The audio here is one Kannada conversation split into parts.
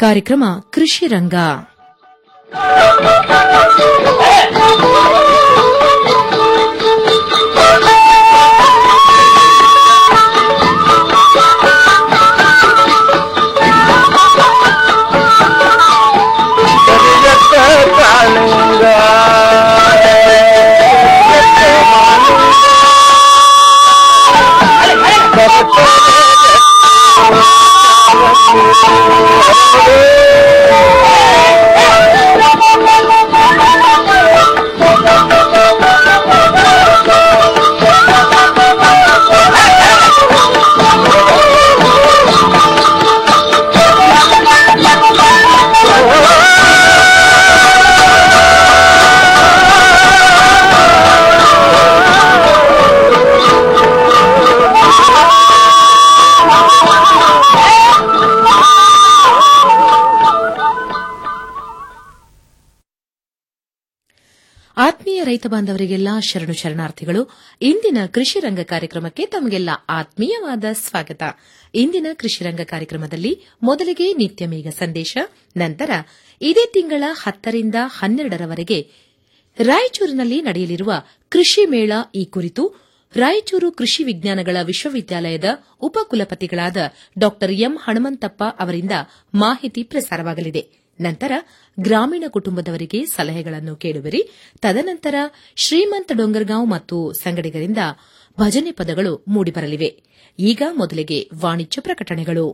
ಕಾರ್ಯಕ್ರಮ ಕೃಷಿ ರಂಗ ಆತ್ಮೀಯ ರೈತ ಬಾಂಧವರಿಗೆಲ್ಲ ಶರಣು ಶರಣಾರ್ಥಿಗಳು ಇಂದಿನ ಕೃಷಿ ರಂಗ ಕಾರ್ಯಕ್ರಮಕ್ಕೆ ತಮಗೆಲ್ಲ ಆತ್ಮೀಯವಾದ ಸ್ವಾಗತ ಇಂದಿನ ಕೃಷಿ ರಂಗ ಕಾರ್ಯಕ್ರಮದಲ್ಲಿ ಮೊದಲಿಗೆ ನಿತ್ಯ ಮೇಘ ಸಂದೇಶ ನಂತರ ಇದೇ ತಿಂಗಳ ಹತ್ತರಿಂದ ಹನ್ನೆರಡರವರೆಗೆ ರಾಯಚೂರಿನಲ್ಲಿ ನಡೆಯಲಿರುವ ಕೃಷಿ ಮೇಳ ಈ ಕುರಿತು ರಾಯಚೂರು ಕೃಷಿ ವಿಜ್ಞಾನಗಳ ವಿಶ್ವವಿದ್ಯಾಲಯದ ಉಪಕುಲಪತಿಗಳಾದ ಡಾ ಎಂ ಹನುಮಂತಪ್ಪ ಅವರಿಂದ ಮಾಹಿತಿ ಪ್ರಸಾರವಾಗಲಿದೆ ನಂತರ ಗ್ರಾಮೀಣ ಕುಟುಂಬದವರಿಗೆ ಸಲಹೆಗಳನ್ನು ಕೇಳುವಿರಿ ತದನಂತರ ಶ್ರೀಮಂತ ಡೊಂಗರ್ಗಾಂವ್ ಮತ್ತು ಸಂಗಡಿಗರಿಂದ ಭಜನೆ ಪದಗಳು ಮೂಡಿಬರಲಿವೆ ಈಗ ಮೊದಲಿಗೆ ವಾಣಿಜ್ಯ ಪ್ರಕಟಣೆಗಳು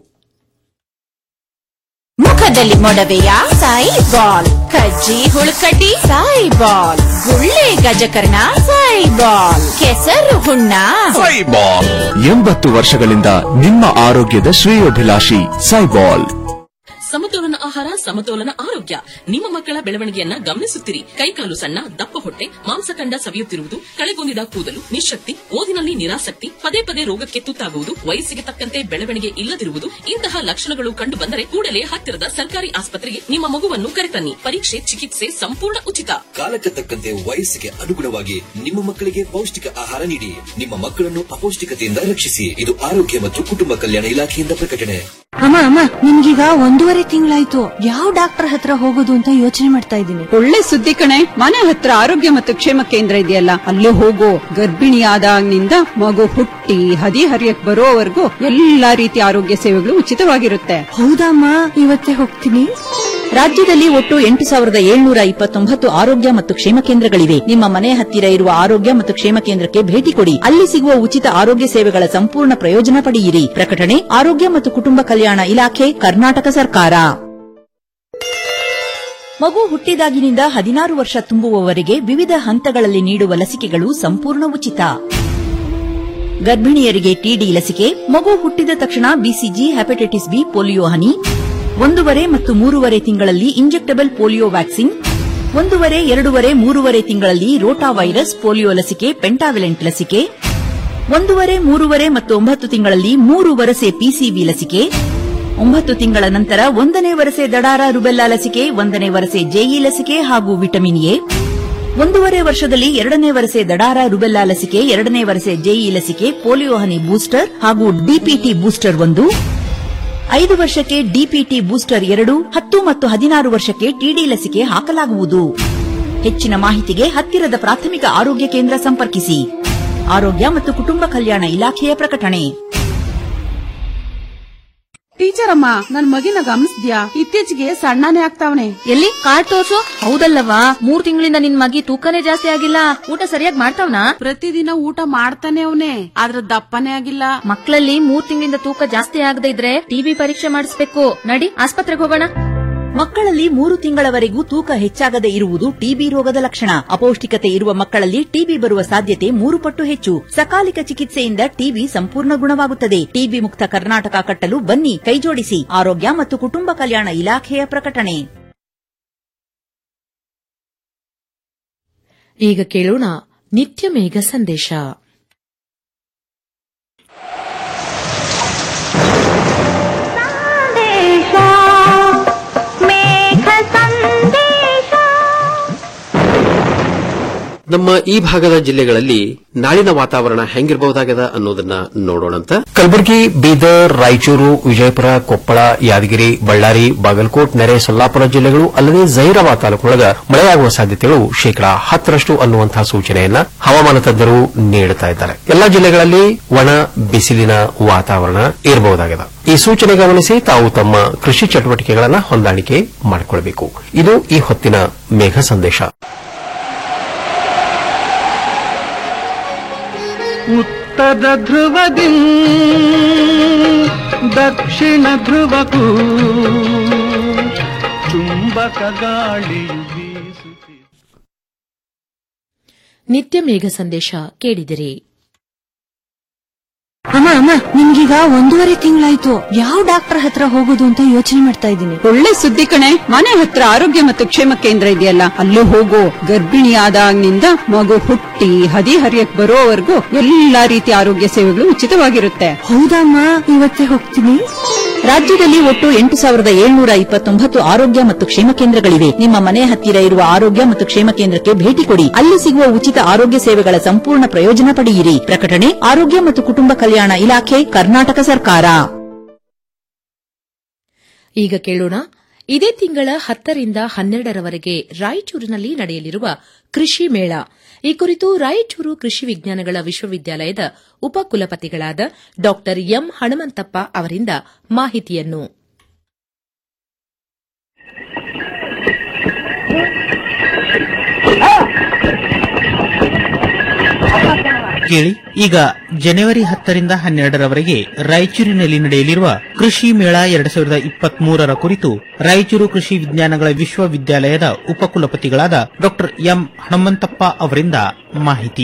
ಮುಖದಲ್ಲಿ ಮೊಡವೆಯ ಸಾಯಿ ಬಾಲ್ ಕಜ್ಜಿ ಹುಳುಕಡ್ಡಿ ಸಾಯಿ ಬಾಲ್ ಗುಳ್ಳೆ ಗಜಕರ್ಣ ಸಾಯಿ ಬಾಲ್ ಕೆಸರು ಹುಣ್ಣ ಸೈಬಾಲ್ ಎಂಬತ್ತು ವರ್ಷಗಳಿಂದ ನಿಮ್ಮ ಆರೋಗ್ಯದ ಶ್ರೇಯೋಭಿಲಾಷಿ ಸೈಬಾಲ್ ಸಮತೋಲನ ಆಹಾರ ಸಮತೋಲನ ಆರೋಗ್ಯ ನಿಮ್ಮ ಮಕ್ಕಳ ಬೆಳವಣಿಗೆಯನ್ನ ಗಮನಿಸುತ್ತಿರಿ ಕೈಕಾಲು ಸಣ್ಣ ದಪ್ಪ ಹೊಟ್ಟೆ ಮಾಂಸಖಂಡ ಸವಿಯುತ್ತಿರುವುದು ಕಳೆಗೊಂದಿದ ಕೂದಲು ನಿಶಕ್ತಿ ಓದಿನಲ್ಲಿ ನಿರಾಸಕ್ತಿ ಪದೇ ಪದೇ ರೋಗಕ್ಕೆ ತುತ್ತಾಗುವುದು ವಯಸ್ಸಿಗೆ ತಕ್ಕಂತೆ ಬೆಳವಣಿಗೆ ಇಲ್ಲದಿರುವುದು ಇಂತಹ ಲಕ್ಷಣಗಳು ಕಂಡು ಬಂದರೆ ಕೂಡಲೇ ಹತ್ತಿರದ ಸರ್ಕಾರಿ ಆಸ್ಪತ್ರೆಗೆ ನಿಮ್ಮ ಮಗುವನ್ನು ಕರೆತನ್ನಿ ಪರೀಕ್ಷೆ ಚಿಕಿತ್ಸೆ ಸಂಪೂರ್ಣ ಉಚಿತ ಕಾಲಕ್ಕೆ ತಕ್ಕಂತೆ ವಯಸ್ಸಿಗೆ ಅನುಗುಣವಾಗಿ ನಿಮ್ಮ ಮಕ್ಕಳಿಗೆ ಪೌಷ್ಟಿಕ ಆಹಾರ ನೀಡಿ ನಿಮ್ಮ ಮಕ್ಕಳನ್ನು ಅಪೌಷ್ಟಿಕತೆಯಿಂದ ರಕ್ಷಿಸಿ ಇದು ಆರೋಗ್ಯ ಮತ್ತು ಕುಟುಂಬ ಕಲ್ಯಾಣ ಇಲಾಖೆಯಿಂದ ಪ್ರಕಟಣೆ ಅಮ್ಮ ಅಮ್ಮ ನಿಮ್ಗೀಗ ಒಂದೂವರೆ ತಿಂಗಳಾಯ್ತು ಯಾವ ಡಾಕ್ಟರ್ ಹತ್ರ ಹೋಗೋದು ಅಂತ ಯೋಚನೆ ಮಾಡ್ತಾ ಇದ್ದೀನಿ ಒಳ್ಳೆ ಸುದ್ದಿ ಕಣೆ ಮನೆ ಹತ್ರ ಆರೋಗ್ಯ ಮತ್ತು ಕ್ಷೇಮ ಕೇಂದ್ರ ಇದೆಯಲ್ಲ ಅಲ್ಲೇ ಹೋಗು ಗರ್ಭಿಣಿಯಾದಾಗಿನಿಂದ ಮಗು ಹುಟ್ಟಿ ಹದಿ ಹರಿಯಕ್ ಬರೋವರೆಗೂ ಎಲ್ಲಾ ರೀತಿಯ ಆರೋಗ್ಯ ಸೇವೆಗಳು ಉಚಿತವಾಗಿರುತ್ತೆ ಹೌದಮ್ಮ ಇವತ್ತೇ ಹೋಗ್ತೀನಿ ರಾಜ್ಯದಲ್ಲಿ ಒಟ್ಟು ಎಂಟು ಸಾವಿರದ ಏಳ್ನೂರ ಇಪ್ಪತ್ತೊಂಬತ್ತು ಆರೋಗ್ಯ ಮತ್ತು ಕ್ಷೇಮ ಕೇಂದ್ರಗಳಿವೆ ನಿಮ್ಮ ಮನೆ ಹತ್ತಿರ ಇರುವ ಆರೋಗ್ಯ ಮತ್ತು ಕ್ಷೇಮ ಕೇಂದ್ರಕ್ಕೆ ಭೇಟಿ ಕೊಡಿ ಅಲ್ಲಿ ಸಿಗುವ ಉಚಿತ ಆರೋಗ್ಯ ಸೇವೆಗಳ ಸಂಪೂರ್ಣ ಪ್ರಯೋಜನ ಪಡೆಯಿರಿ ಪ್ರಕಟಣೆ ಆರೋಗ್ಯ ಮತ್ತು ಕುಟುಂಬ ಕಲ್ಯಾಣ ಇಲಾಖೆ ಕರ್ನಾಟಕ ಸರ್ಕಾರ ಮಗು ಹುಟ್ಟಿದಾಗಿನಿಂದ ಹದಿನಾರು ವರ್ಷ ತುಂಬುವವರೆಗೆ ವಿವಿಧ ಹಂತಗಳಲ್ಲಿ ನೀಡುವ ಲಸಿಕೆಗಳು ಸಂಪೂರ್ಣ ಉಚಿತ ಗರ್ಭಿಣಿಯರಿಗೆ ಟಿಡಿ ಲಸಿಕೆ ಮಗು ಹುಟ್ಟಿದ ತಕ್ಷಣ ಬಿಸಿಜಿ ಹೆಪಟೈಟಿಸ್ ಬಿ ಪೋಲಿಯೋ ಹನಿ ಒಂದೂವರೆ ಮತ್ತು ಮೂರುವರೆ ತಿಂಗಳಲ್ಲಿ ಇಂಜೆಕ್ಟಬಲ್ ಪೋಲಿಯೋ ವ್ಯಾಕ್ಸಿನ್ ಒಂದೂವರೆ ಎರಡೂವರೆ ಮೂರುವರೆ ತಿಂಗಳಲ್ಲಿ ರೋಟಾ ವೈರಸ್ ಪೋಲಿಯೋ ಲಸಿಕೆ ಪೆಂಟಾವಿಲೆಂಟ್ ಲಸಿಕೆ ಒಂದೂವರೆ ಮೂರುವರೆ ಮತ್ತು ಒಂಬತ್ತು ತಿಂಗಳಲ್ಲಿ ಮೂರು ವರಸೆ ಪಿಸಿವಿ ಲಸಿಕೆ ಒಂಬತ್ತು ತಿಂಗಳ ನಂತರ ಒಂದನೇ ವರಸೆ ದಡಾರ ರುಬೆಲ್ಲಾ ಲಸಿಕೆ ಒಂದನೇ ವರಸೆ ಜೆಇ ಲಸಿಕೆ ಹಾಗೂ ವಿಟಮಿನ್ ಎ ಒಂದೂವರೆ ವರ್ಷದಲ್ಲಿ ಎರಡನೇ ವರಸೆ ದಡಾರ ರುಬೆಲ್ಲಾ ಲಸಿಕೆ ಎರಡನೇ ವರಸೆ ಜೆಇ ಲಸಿಕೆ ಪೋಲಿಯೋ ಹನಿ ಬೂಸ್ಟರ್ ಹಾಗೂ ಡಿಪಿಟಿ ಬೂಸ್ಟರ್ ಒಂದು ಐದು ವರ್ಷಕ್ಕೆ ಡಿಪಿಟಿ ಬೂಸ್ಟರ್ ಎರಡು ಹತ್ತು ಮತ್ತು ಹದಿನಾರು ವರ್ಷಕ್ಕೆ ಟಿಡಿ ಲಸಿಕೆ ಹಾಕಲಾಗುವುದು ಹೆಚ್ಚಿನ ಮಾಹಿತಿಗೆ ಹತ್ತಿರದ ಪ್ರಾಥಮಿಕ ಆರೋಗ್ಯ ಕೇಂದ್ರ ಸಂಪರ್ಕಿಸಿ ಆರೋಗ್ಯ ಮತ್ತು ಕುಟುಂಬ ಕಲ್ಯಾಣ ಇಲಾಖೆಯ ಪ್ರಕಟಣೆ ಟೀಚರ್ ಅಮ್ಮ ನನ್ ಮಗಿನ ಗಮನಿಸ್ದ್ಯಾ ಇತ್ತೀಚೆಗೆ ಸಣ್ಣನೇ ಆಗ್ತಾವನೆ ಎಲ್ಲಿ ಕಾರ್ಡ್ ತೋರ್ಸು ಹೌದಲ್ಲವಾ ಮೂರ್ ತಿಂಗಳಿಂದ ನಿನ್ ಮಗಿ ತೂಕನೇ ಜಾಸ್ತಿ ಆಗಿಲ್ಲ ಊಟ ಸರಿಯಾಗಿ ಮಾಡ್ತಾವ್ನಾ ಪ್ರತಿದಿನ ಊಟ ಮಾಡ್ತಾನೆ ಅವನೇ ಆದ್ರ ದಪ್ಪನೇ ಆಗಿಲ್ಲ ಮಕ್ಕಳಲ್ಲಿ ಮೂರ್ ತಿಂಗಳಿಂದ ತೂಕ ಜಾಸ್ತಿ ಆಗದೆ ಇದ್ರೆ ಟಿಬಿ ಪರೀಕ್ಷೆ ಮಾಡಿಸ್ಬೇಕು ನಡಿ ಆಸ್ಪತ್ರೆಗೆ ಹೋಗೋಣ ಮಕ್ಕಳಲ್ಲಿ ಮೂರು ತಿಂಗಳವರೆಗೂ ತೂಕ ಹೆಚ್ಚಾಗದೆ ಇರುವುದು ಟಿಬಿ ರೋಗದ ಲಕ್ಷಣ ಅಪೌಷ್ಟಿಕತೆ ಇರುವ ಮಕ್ಕಳಲ್ಲಿ ಟಿಬಿ ಬರುವ ಸಾಧ್ಯತೆ ಮೂರು ಪಟ್ಟು ಹೆಚ್ಚು ಸಕಾಲಿಕ ಚಿಕಿತ್ಸೆಯಿಂದ ಟಿಬಿ ಸಂಪೂರ್ಣ ಗುಣವಾಗುತ್ತದೆ ಟಿಬಿ ಮುಕ್ತ ಕರ್ನಾಟಕ ಕಟ್ಟಲು ಬನ್ನಿ ಕೈಜೋಡಿಸಿ ಆರೋಗ್ಯ ಮತ್ತು ಕುಟುಂಬ ಕಲ್ಯಾಣ ಇಲಾಖೆಯ ಪ್ರಕಟಣೆ ಈಗ ಕೇಳೋಣ ನಿತ್ಯ ಮೇಘ ಸಂದೇಶ ನಮ್ಮ ಈ ಭಾಗದ ಜಿಲ್ಲೆಗಳಲ್ಲಿ ನಾಳಿನ ವಾತಾವರಣ ಹೆಂಗಿರಬಹುದಾಗದ ಅನ್ನೋದನ್ನ ನೋಡೋಣಂತ ಕಲಬುರಗಿ ಬೀದರ್ ರಾಯಚೂರು ವಿಜಯಪುರ ಕೊಪ್ಪಳ ಯಾದಗಿರಿ ಬಳ್ಳಾರಿ ಬಾಗಲಕೋಟ್ ನೆರೆ ಸೊಲ್ಲಾಪುರ ಜಿಲ್ಲೆಗಳು ಅಲ್ಲದೆ ಜಹೀರಾಬಾದ್ ತಾಲೂಕೊಳಗ ಮಳೆಯಾಗುವ ಸಾಧ್ಯತೆಗಳು ಶೇಕಡಾ ಹತ್ತರಷ್ಟು ಅನ್ನುವಂತಹ ಸೂಚನೆಯನ್ನ ಹವಾಮಾನ ತಜ್ಞರು ನೀಡುತ್ತಾ ಇದ್ದಾರೆ ಎಲ್ಲಾ ಜಿಲ್ಲೆಗಳಲ್ಲಿ ಒಣ ಬಿಸಿಲಿನ ವಾತಾವರಣ ಇರಬಹುದಾಗಿದೆ ಈ ಸೂಚನೆ ಗಮನಿಸಿ ತಾವು ತಮ್ಮ ಕೃಷಿ ಚಟುವಟಿಕೆಗಳನ್ನು ಹೊಂದಾಣಿಕೆ ಮಾಡಿಕೊಳ್ಳಬೇಕು ಇದು ಈ ಹೊತ್ತಿನ ಮೇಘ ಸಂದೇಶ ಉತ್ತರ ಧ್ರುವದಿ ದಕ್ಷಿಣ ಧ್ರುವಕ್ಕೂ ಚುಂಬಕ ಗಾಳಿಯು ಬೀಸುತ್ತಿದೆ ನಿತ್ಯ ಮೇಘ ಸಂದೇಶ ಕೇಳಿದಿರಿ ಅಮ್ಮ ಅಮ್ಮ ನಿಮ್ಗೀಗ ಒಂದೂವರೆ ತಿಂಗಳಾಯ್ತು ಯಾವ ಡಾಕ್ಟರ್ ಹತ್ರ ಹೋಗೋದು ಅಂತ ಯೋಚನೆ ಮಾಡ್ತಾ ಇದ್ದೀನಿ ಒಳ್ಳೆ ಸುದ್ದಿ ಕಣೆ ಮನೆ ಹತ್ರ ಆರೋಗ್ಯ ಮತ್ತು ಕ್ಷೇಮ ಕೇಂದ್ರ ಇದೆಯಲ್ಲ ಅಲ್ಲೇ ಹೋಗು ಗರ್ಭಿಣಿಯಾದಾಗಿನಿಂದ ಮಗು ಹುಟ್ಟಿ ಹದಿ ಹರಿಯಕ್ ಬರೋವರೆಗೂ ಎಲ್ಲಾ ರೀತಿಯ ಆರೋಗ್ಯ ಸೇವೆಗಳು ಉಚಿತವಾಗಿರುತ್ತೆ ಹೌದಮ್ಮ ಇವತ್ತೇ ಹೋಗ್ತೀನಿ ರಾಜ್ಯದಲ್ಲಿ ಒಟ್ಟು ಎಂಟು ಸಾವಿರದ ಏಳ್ನೂರ ಇಪ್ಪತ್ತೊಂಬತ್ತು ಆರೋಗ್ಯ ಮತ್ತು ಕ್ಷೇಮ ಕೇಂದ್ರಗಳಿವೆ ನಿಮ್ಮ ಮನೆ ಹತ್ತಿರ ಇರುವ ಆರೋಗ್ಯ ಮತ್ತು ಕ್ಷೇಮ ಕೇಂದ್ರಕ್ಕೆ ಭೇಟಿ ಕೊಡಿ ಅಲ್ಲಿ ಸಿಗುವ ಉಚಿತ ಆರೋಗ್ಯ ಸೇವೆಗಳ ಸಂಪೂರ್ಣ ಪ್ರಯೋಜನ ಪಡೆಯಿರಿ ಪ್ರಕಟಣೆ ಆರೋಗ್ಯ ಮತ್ತು ಕುಟುಂಬ ಕಲ್ಯಾಣ ಇಲಾಖೆ ಕರ್ನಾಟಕ ಸರ್ಕಾರ ಈಗ ಕೇಳೋಣ ಇದೇ ತಿಂಗಳ ಹತ್ತರಿಂದ ಹನ್ನೆರಡರವರೆಗೆ ರಾಯಚೂರಿನಲ್ಲಿ ನಡೆಯಲಿರುವ ಕೃಷಿ ಮೇಳ ಈ ಕುರಿತು ರಾಯಚೂರು ಕೃಷಿ ವಿಜ್ಞಾನಗಳ ವಿಶ್ವವಿದ್ಯಾಲಯದ ಉಪಕುಲಪತಿಗಳಾದ ಡಾ ಎಂ ಹನುಮಂತಪ್ಪ ಅವರಿಂದ ಮಾಹಿತಿಯನ್ನು ಕೇಳಿ ಈಗ ಜನವರಿ ಹತ್ತರಿಂದ ಹನ್ನೆರಡರವರೆಗೆ ರಾಯಚೂರಿನಲ್ಲಿ ನಡೆಯಲಿರುವ ಕೃಷಿ ಮೇಳ ಎರಡ್ ಸಾವಿರದ ಇಪ್ಪತ್ತ್ ಮೂರರ ಕುರಿತು ರಾಯಚೂರು ಕೃಷಿ ವಿಜ್ಞಾನಗಳ ವಿಶ್ವವಿದ್ಯಾಲಯದ ಉಪಕುಲಪತಿಗಳಾದ ಡಾ ಎಂ ಹನುಮಂತಪ್ಪ ಅವರಿಂದ ಮಾಹಿತಿ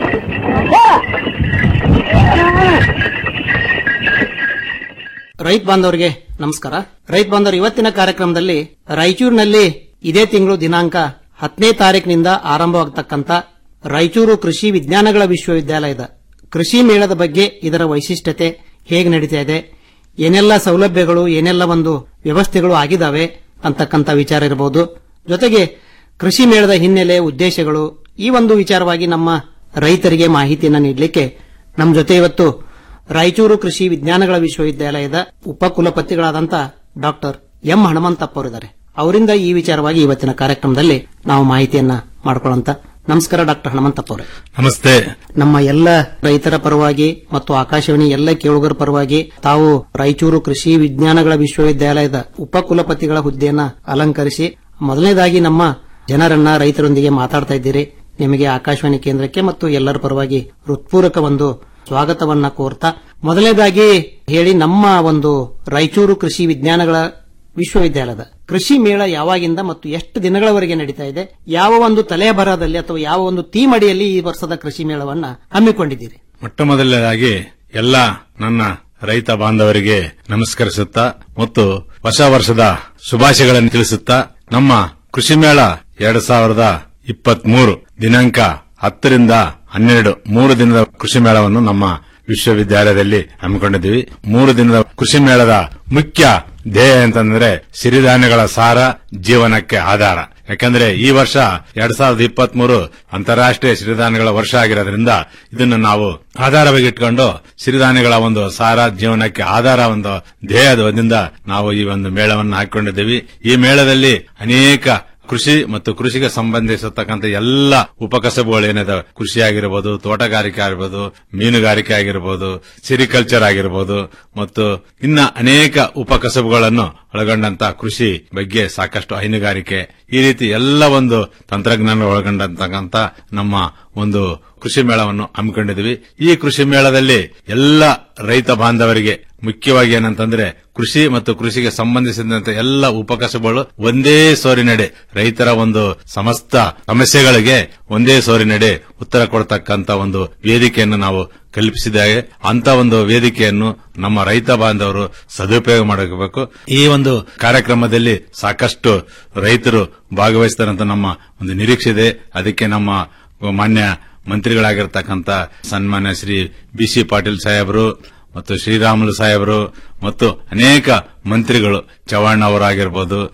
ರೈತ ಬಾಂಧವರಿಗೆ ನಮಸ್ಕಾರ ರೈತ ಬಾಂಧವರು ಇವತ್ತಿನ ಕಾರ್ಯಕ್ರಮದಲ್ಲಿ ರಾಯಚೂರಿನಲ್ಲಿ ಇದೇ ತಿಂಗಳು ದಿನಾಂಕ ಹತ್ತನೇ ತಾರೀಕಿನಿಂದ ಆರಂಭವಾಗತಕ್ಕಂತ ರಾಯಚೂರು ಕೃಷಿ ವಿಜ್ಞಾನಗಳ ವಿಶ್ವವಿದ್ಯಾಲಯದ ಕೃಷಿ ಮೇಳದ ಬಗ್ಗೆ ಇದರ ವೈಶಿಷ್ಟ್ಯತೆ ಹೇಗೆ ನಡೀತಾ ಇದೆ ಏನೆಲ್ಲ ಸೌಲಭ್ಯಗಳು ಏನೆಲ್ಲ ಒಂದು ವ್ಯವಸ್ಥೆಗಳು ಆಗಿದಾವೆ ಅಂತಕ್ಕಂಥ ವಿಚಾರ ಇರಬಹುದು ಜೊತೆಗೆ ಕೃಷಿ ಮೇಳದ ಹಿನ್ನೆಲೆ ಉದ್ದೇಶಗಳು ಈ ಒಂದು ವಿಚಾರವಾಗಿ ನಮ್ಮ ರೈತರಿಗೆ ಮಾಹಿತಿಯನ್ನು ನೀಡಲಿಕ್ಕೆ ನಮ್ಮ ಜೊತೆ ಇವತ್ತು ರಾಯಚೂರು ಕೃಷಿ ವಿಜ್ಞಾನಗಳ ವಿಶ್ವವಿದ್ಯಾಲಯದ ಉಪಕುಲಪತಿಗಳಾದಂಥ ಡಾಕ್ಟರ್ ಎಂ ಹನುಮಂತಪ್ಪ ಅವರಿದ್ದಾರೆ ಅವರಿಂದ ಈ ವಿಚಾರವಾಗಿ ಇವತ್ತಿನ ಕಾರ್ಯಕ್ರಮದಲ್ಲಿ ನಾವು ಮಾಹಿತಿಯನ್ನ ಮಾಡ್ಕೊಳ್ಳೋಂತ ನಮಸ್ಕಾರ ಡಾಕ್ಟರ್ ಹನುಮಂತಪ್ಪ ಅವರೇ ನಮಸ್ತೆ ನಮ್ಮ ಎಲ್ಲ ರೈತರ ಪರವಾಗಿ ಮತ್ತು ಆಕಾಶವಾಣಿ ಎಲ್ಲ ಕೇಳುಗರ ಪರವಾಗಿ ತಾವು ರಾಯಚೂರು ಕೃಷಿ ವಿಜ್ಞಾನಗಳ ವಿಶ್ವವಿದ್ಯಾಲಯದ ಉಪಕುಲಪತಿಗಳ ಹುದ್ದೆಯನ್ನ ಅಲಂಕರಿಸಿ ಮೊದಲನೇದಾಗಿ ನಮ್ಮ ಜನರನ್ನ ರೈತರೊಂದಿಗೆ ಮಾತಾಡ್ತಾ ಇದ್ದೀರಿ ನಿಮಗೆ ಆಕಾಶವಾಣಿ ಕೇಂದ್ರಕ್ಕೆ ಮತ್ತು ಎಲ್ಲರ ಪರವಾಗಿ ಹೃತ್ಪೂರ್ವಕ ಒಂದು ಸ್ವಾಗತವನ್ನ ಕೋರ್ತಾ ಮೊದಲನೇದಾಗಿ ಹೇಳಿ ನಮ್ಮ ಒಂದು ರಾಯಚೂರು ಕೃಷಿ ವಿಜ್ಞಾನಗಳ ವಿಶ್ವವಿದ್ಯಾಲಯದ ಕೃಷಿ ಮೇಳ ಯಾವಾಗಿಂದ ಮತ್ತು ಎಷ್ಟು ದಿನಗಳವರೆಗೆ ನಡೀತಾ ಇದೆ ಯಾವ ಒಂದು ತಲೆಬರಹದಲ್ಲಿ ಅಥವಾ ಯಾವ ಒಂದು ಥೀಮ್ ಅಡಿಯಲ್ಲಿ ಈ ವರ್ಷದ ಕೃಷಿ ಮೇಳವನ್ನ ಹಮ್ಮಿಕೊಂಡಿದ್ದೀರಿ ಮೊಟ್ಟ ಮೊದಲನೇದಾಗಿ ಎಲ್ಲ ನನ್ನ ರೈತ ಬಾಂಧವರಿಗೆ ನಮಸ್ಕರಿಸುತ್ತಾ ಮತ್ತು ಹೊಸ ವರ್ಷದ ಶುಭಾಶಯಗಳನ್ನು ತಿಳಿಸುತ್ತಾ ನಮ್ಮ ಕೃಷಿ ಮೇಳ ಎರಡ್ ಸಾವಿರದ ಇಪ್ಪತ್ಮೂರು ದಿನಾಂಕ ಹತ್ತರಿಂದ ಹನ್ನೆರಡು ಮೂರು ದಿನದ ಕೃಷಿ ಮೇಳವನ್ನು ನಮ್ಮ ವಿಶ್ವವಿದ್ಯಾಲಯದಲ್ಲಿ ಹಮ್ಮಿಕೊಂಡಿದ್ದೀವಿ ಮೂರು ದಿನದ ಕೃಷಿ ಮೇಳದ ಮುಖ್ಯ ಧ್ಯೇಯ ಅಂತಂದ್ರೆ ಸಿರಿಧಾನ್ಯಗಳ ಸಾರ ಜೀವನಕ್ಕೆ ಆಧಾರ ಯಾಕಂದ್ರೆ ಈ ವರ್ಷ ಎರಡ್ ಸಾವಿರದ ಇಪ್ಪತ್ಮೂರು ಅಂತಾರಾಷ್ಟ್ರೀಯ ಸಿರಿಧಾನ್ಯಗಳ ವರ್ಷ ಆಗಿರೋದ್ರಿಂದ ಇದನ್ನು ನಾವು ಆಧಾರವಾಗಿ ಇಟ್ಕೊಂಡು ಸಿರಿಧಾನ್ಯಗಳ ಒಂದು ಸಾರ ಜೀವನಕ್ಕೆ ಆಧಾರ ಒಂದು ಧ್ಯೇಯದಿಂದ ನಾವು ಈ ಒಂದು ಮೇಳವನ್ನು ಹಾಕಿಕೊಂಡಿದ್ದೀವಿ ಈ ಮೇಳದಲ್ಲಿ ಅನೇಕ ಕೃಷಿ ಮತ್ತು ಕೃಷಿಗೆ ಸಂಬಂಧಿಸತಕ್ಕಂಥ ಎಲ್ಲ ಉಪಕಸಬುಗಳು ಏನಿದಾವೆ ಕೃಷಿ ಆಗಿರಬಹುದು ತೋಟಗಾರಿಕೆ ಆಗಿರ್ಬೋದು ಮೀನುಗಾರಿಕೆ ಆಗಿರಬಹುದು ಸಿರಿಕಲ್ಚರ್ ಆಗಿರಬಹುದು ಮತ್ತು ಇನ್ನ ಅನೇಕ ಉಪಕಸಬುಗಳನ್ನು ಒಳಗೊಂಡಂತ ಕೃಷಿ ಬಗ್ಗೆ ಸಾಕಷ್ಟು ಹೈನುಗಾರಿಕೆ ಈ ರೀತಿ ಎಲ್ಲ ಒಂದು ತಂತ್ರಜ್ಞಾನ ಒಳಗೊಂಡಂತಕ್ಕಂಥ ನಮ್ಮ ಒಂದು ಕೃಷಿ ಮೇಳವನ್ನು ಹಮ್ಮಿಕೊಂಡಿದ್ವಿ ಈ ಕೃಷಿ ಮೇಳದಲ್ಲಿ ಎಲ್ಲ ರೈತ ಬಾಂಧವರಿಗೆ ಮುಖ್ಯವಾಗಿ ಏನಂತಂದ್ರೆ ಕೃಷಿ ಮತ್ತು ಕೃಷಿಗೆ ಸಂಬಂಧಿಸಿದಂತೆ ಎಲ್ಲ ಉಪಕಸಬುಗಳು ಒಂದೇ ಸೋರಿನಡೆ ರೈತರ ಒಂದು ಸಮಸ್ತ ಸಮಸ್ಯೆಗಳಿಗೆ ಒಂದೇ ಸೋರಿನಡೆ ಉತ್ತರ ಕೊಡತಕ್ಕಂತ ಒಂದು ವೇದಿಕೆಯನ್ನು ನಾವು ಕಲ್ಪಿಸಿದ್ದೇವೆ ಅಂತ ಒಂದು ವೇದಿಕೆಯನ್ನು ನಮ್ಮ ರೈತ ಬಾಂಧವರು ಸದುಪಯೋಗ ಮಾಡಬೇಕು ಈ ಒಂದು ಕಾರ್ಯಕ್ರಮದಲ್ಲಿ ಸಾಕಷ್ಟು ರೈತರು ಭಾಗವಹಿಸ್ತಾರಂತ ನಮ್ಮ ಒಂದು ನಿರೀಕ್ಷೆ ಇದೆ ಅದಕ್ಕೆ ನಮ್ಮ ಮಾನ್ಯ ಮಂತ್ರಿಗಳಾಗಿರ್ತಕ್ಕಂಥ ಸನ್ಮಾನ್ಯ ಶ್ರೀ ಬಿಸಿ ಪಾಟೀಲ್ ಸಾಹೇಬರು ಮತ್ತು ಶ್ರೀರಾಮುಲು ಸಾಹೇಬರು ಮತ್ತು ಅನೇಕ ಮಂತ್ರಿಗಳು ಚವ್ಹಾಣ್ ಅವರಾಗಿರ್ಬೋದು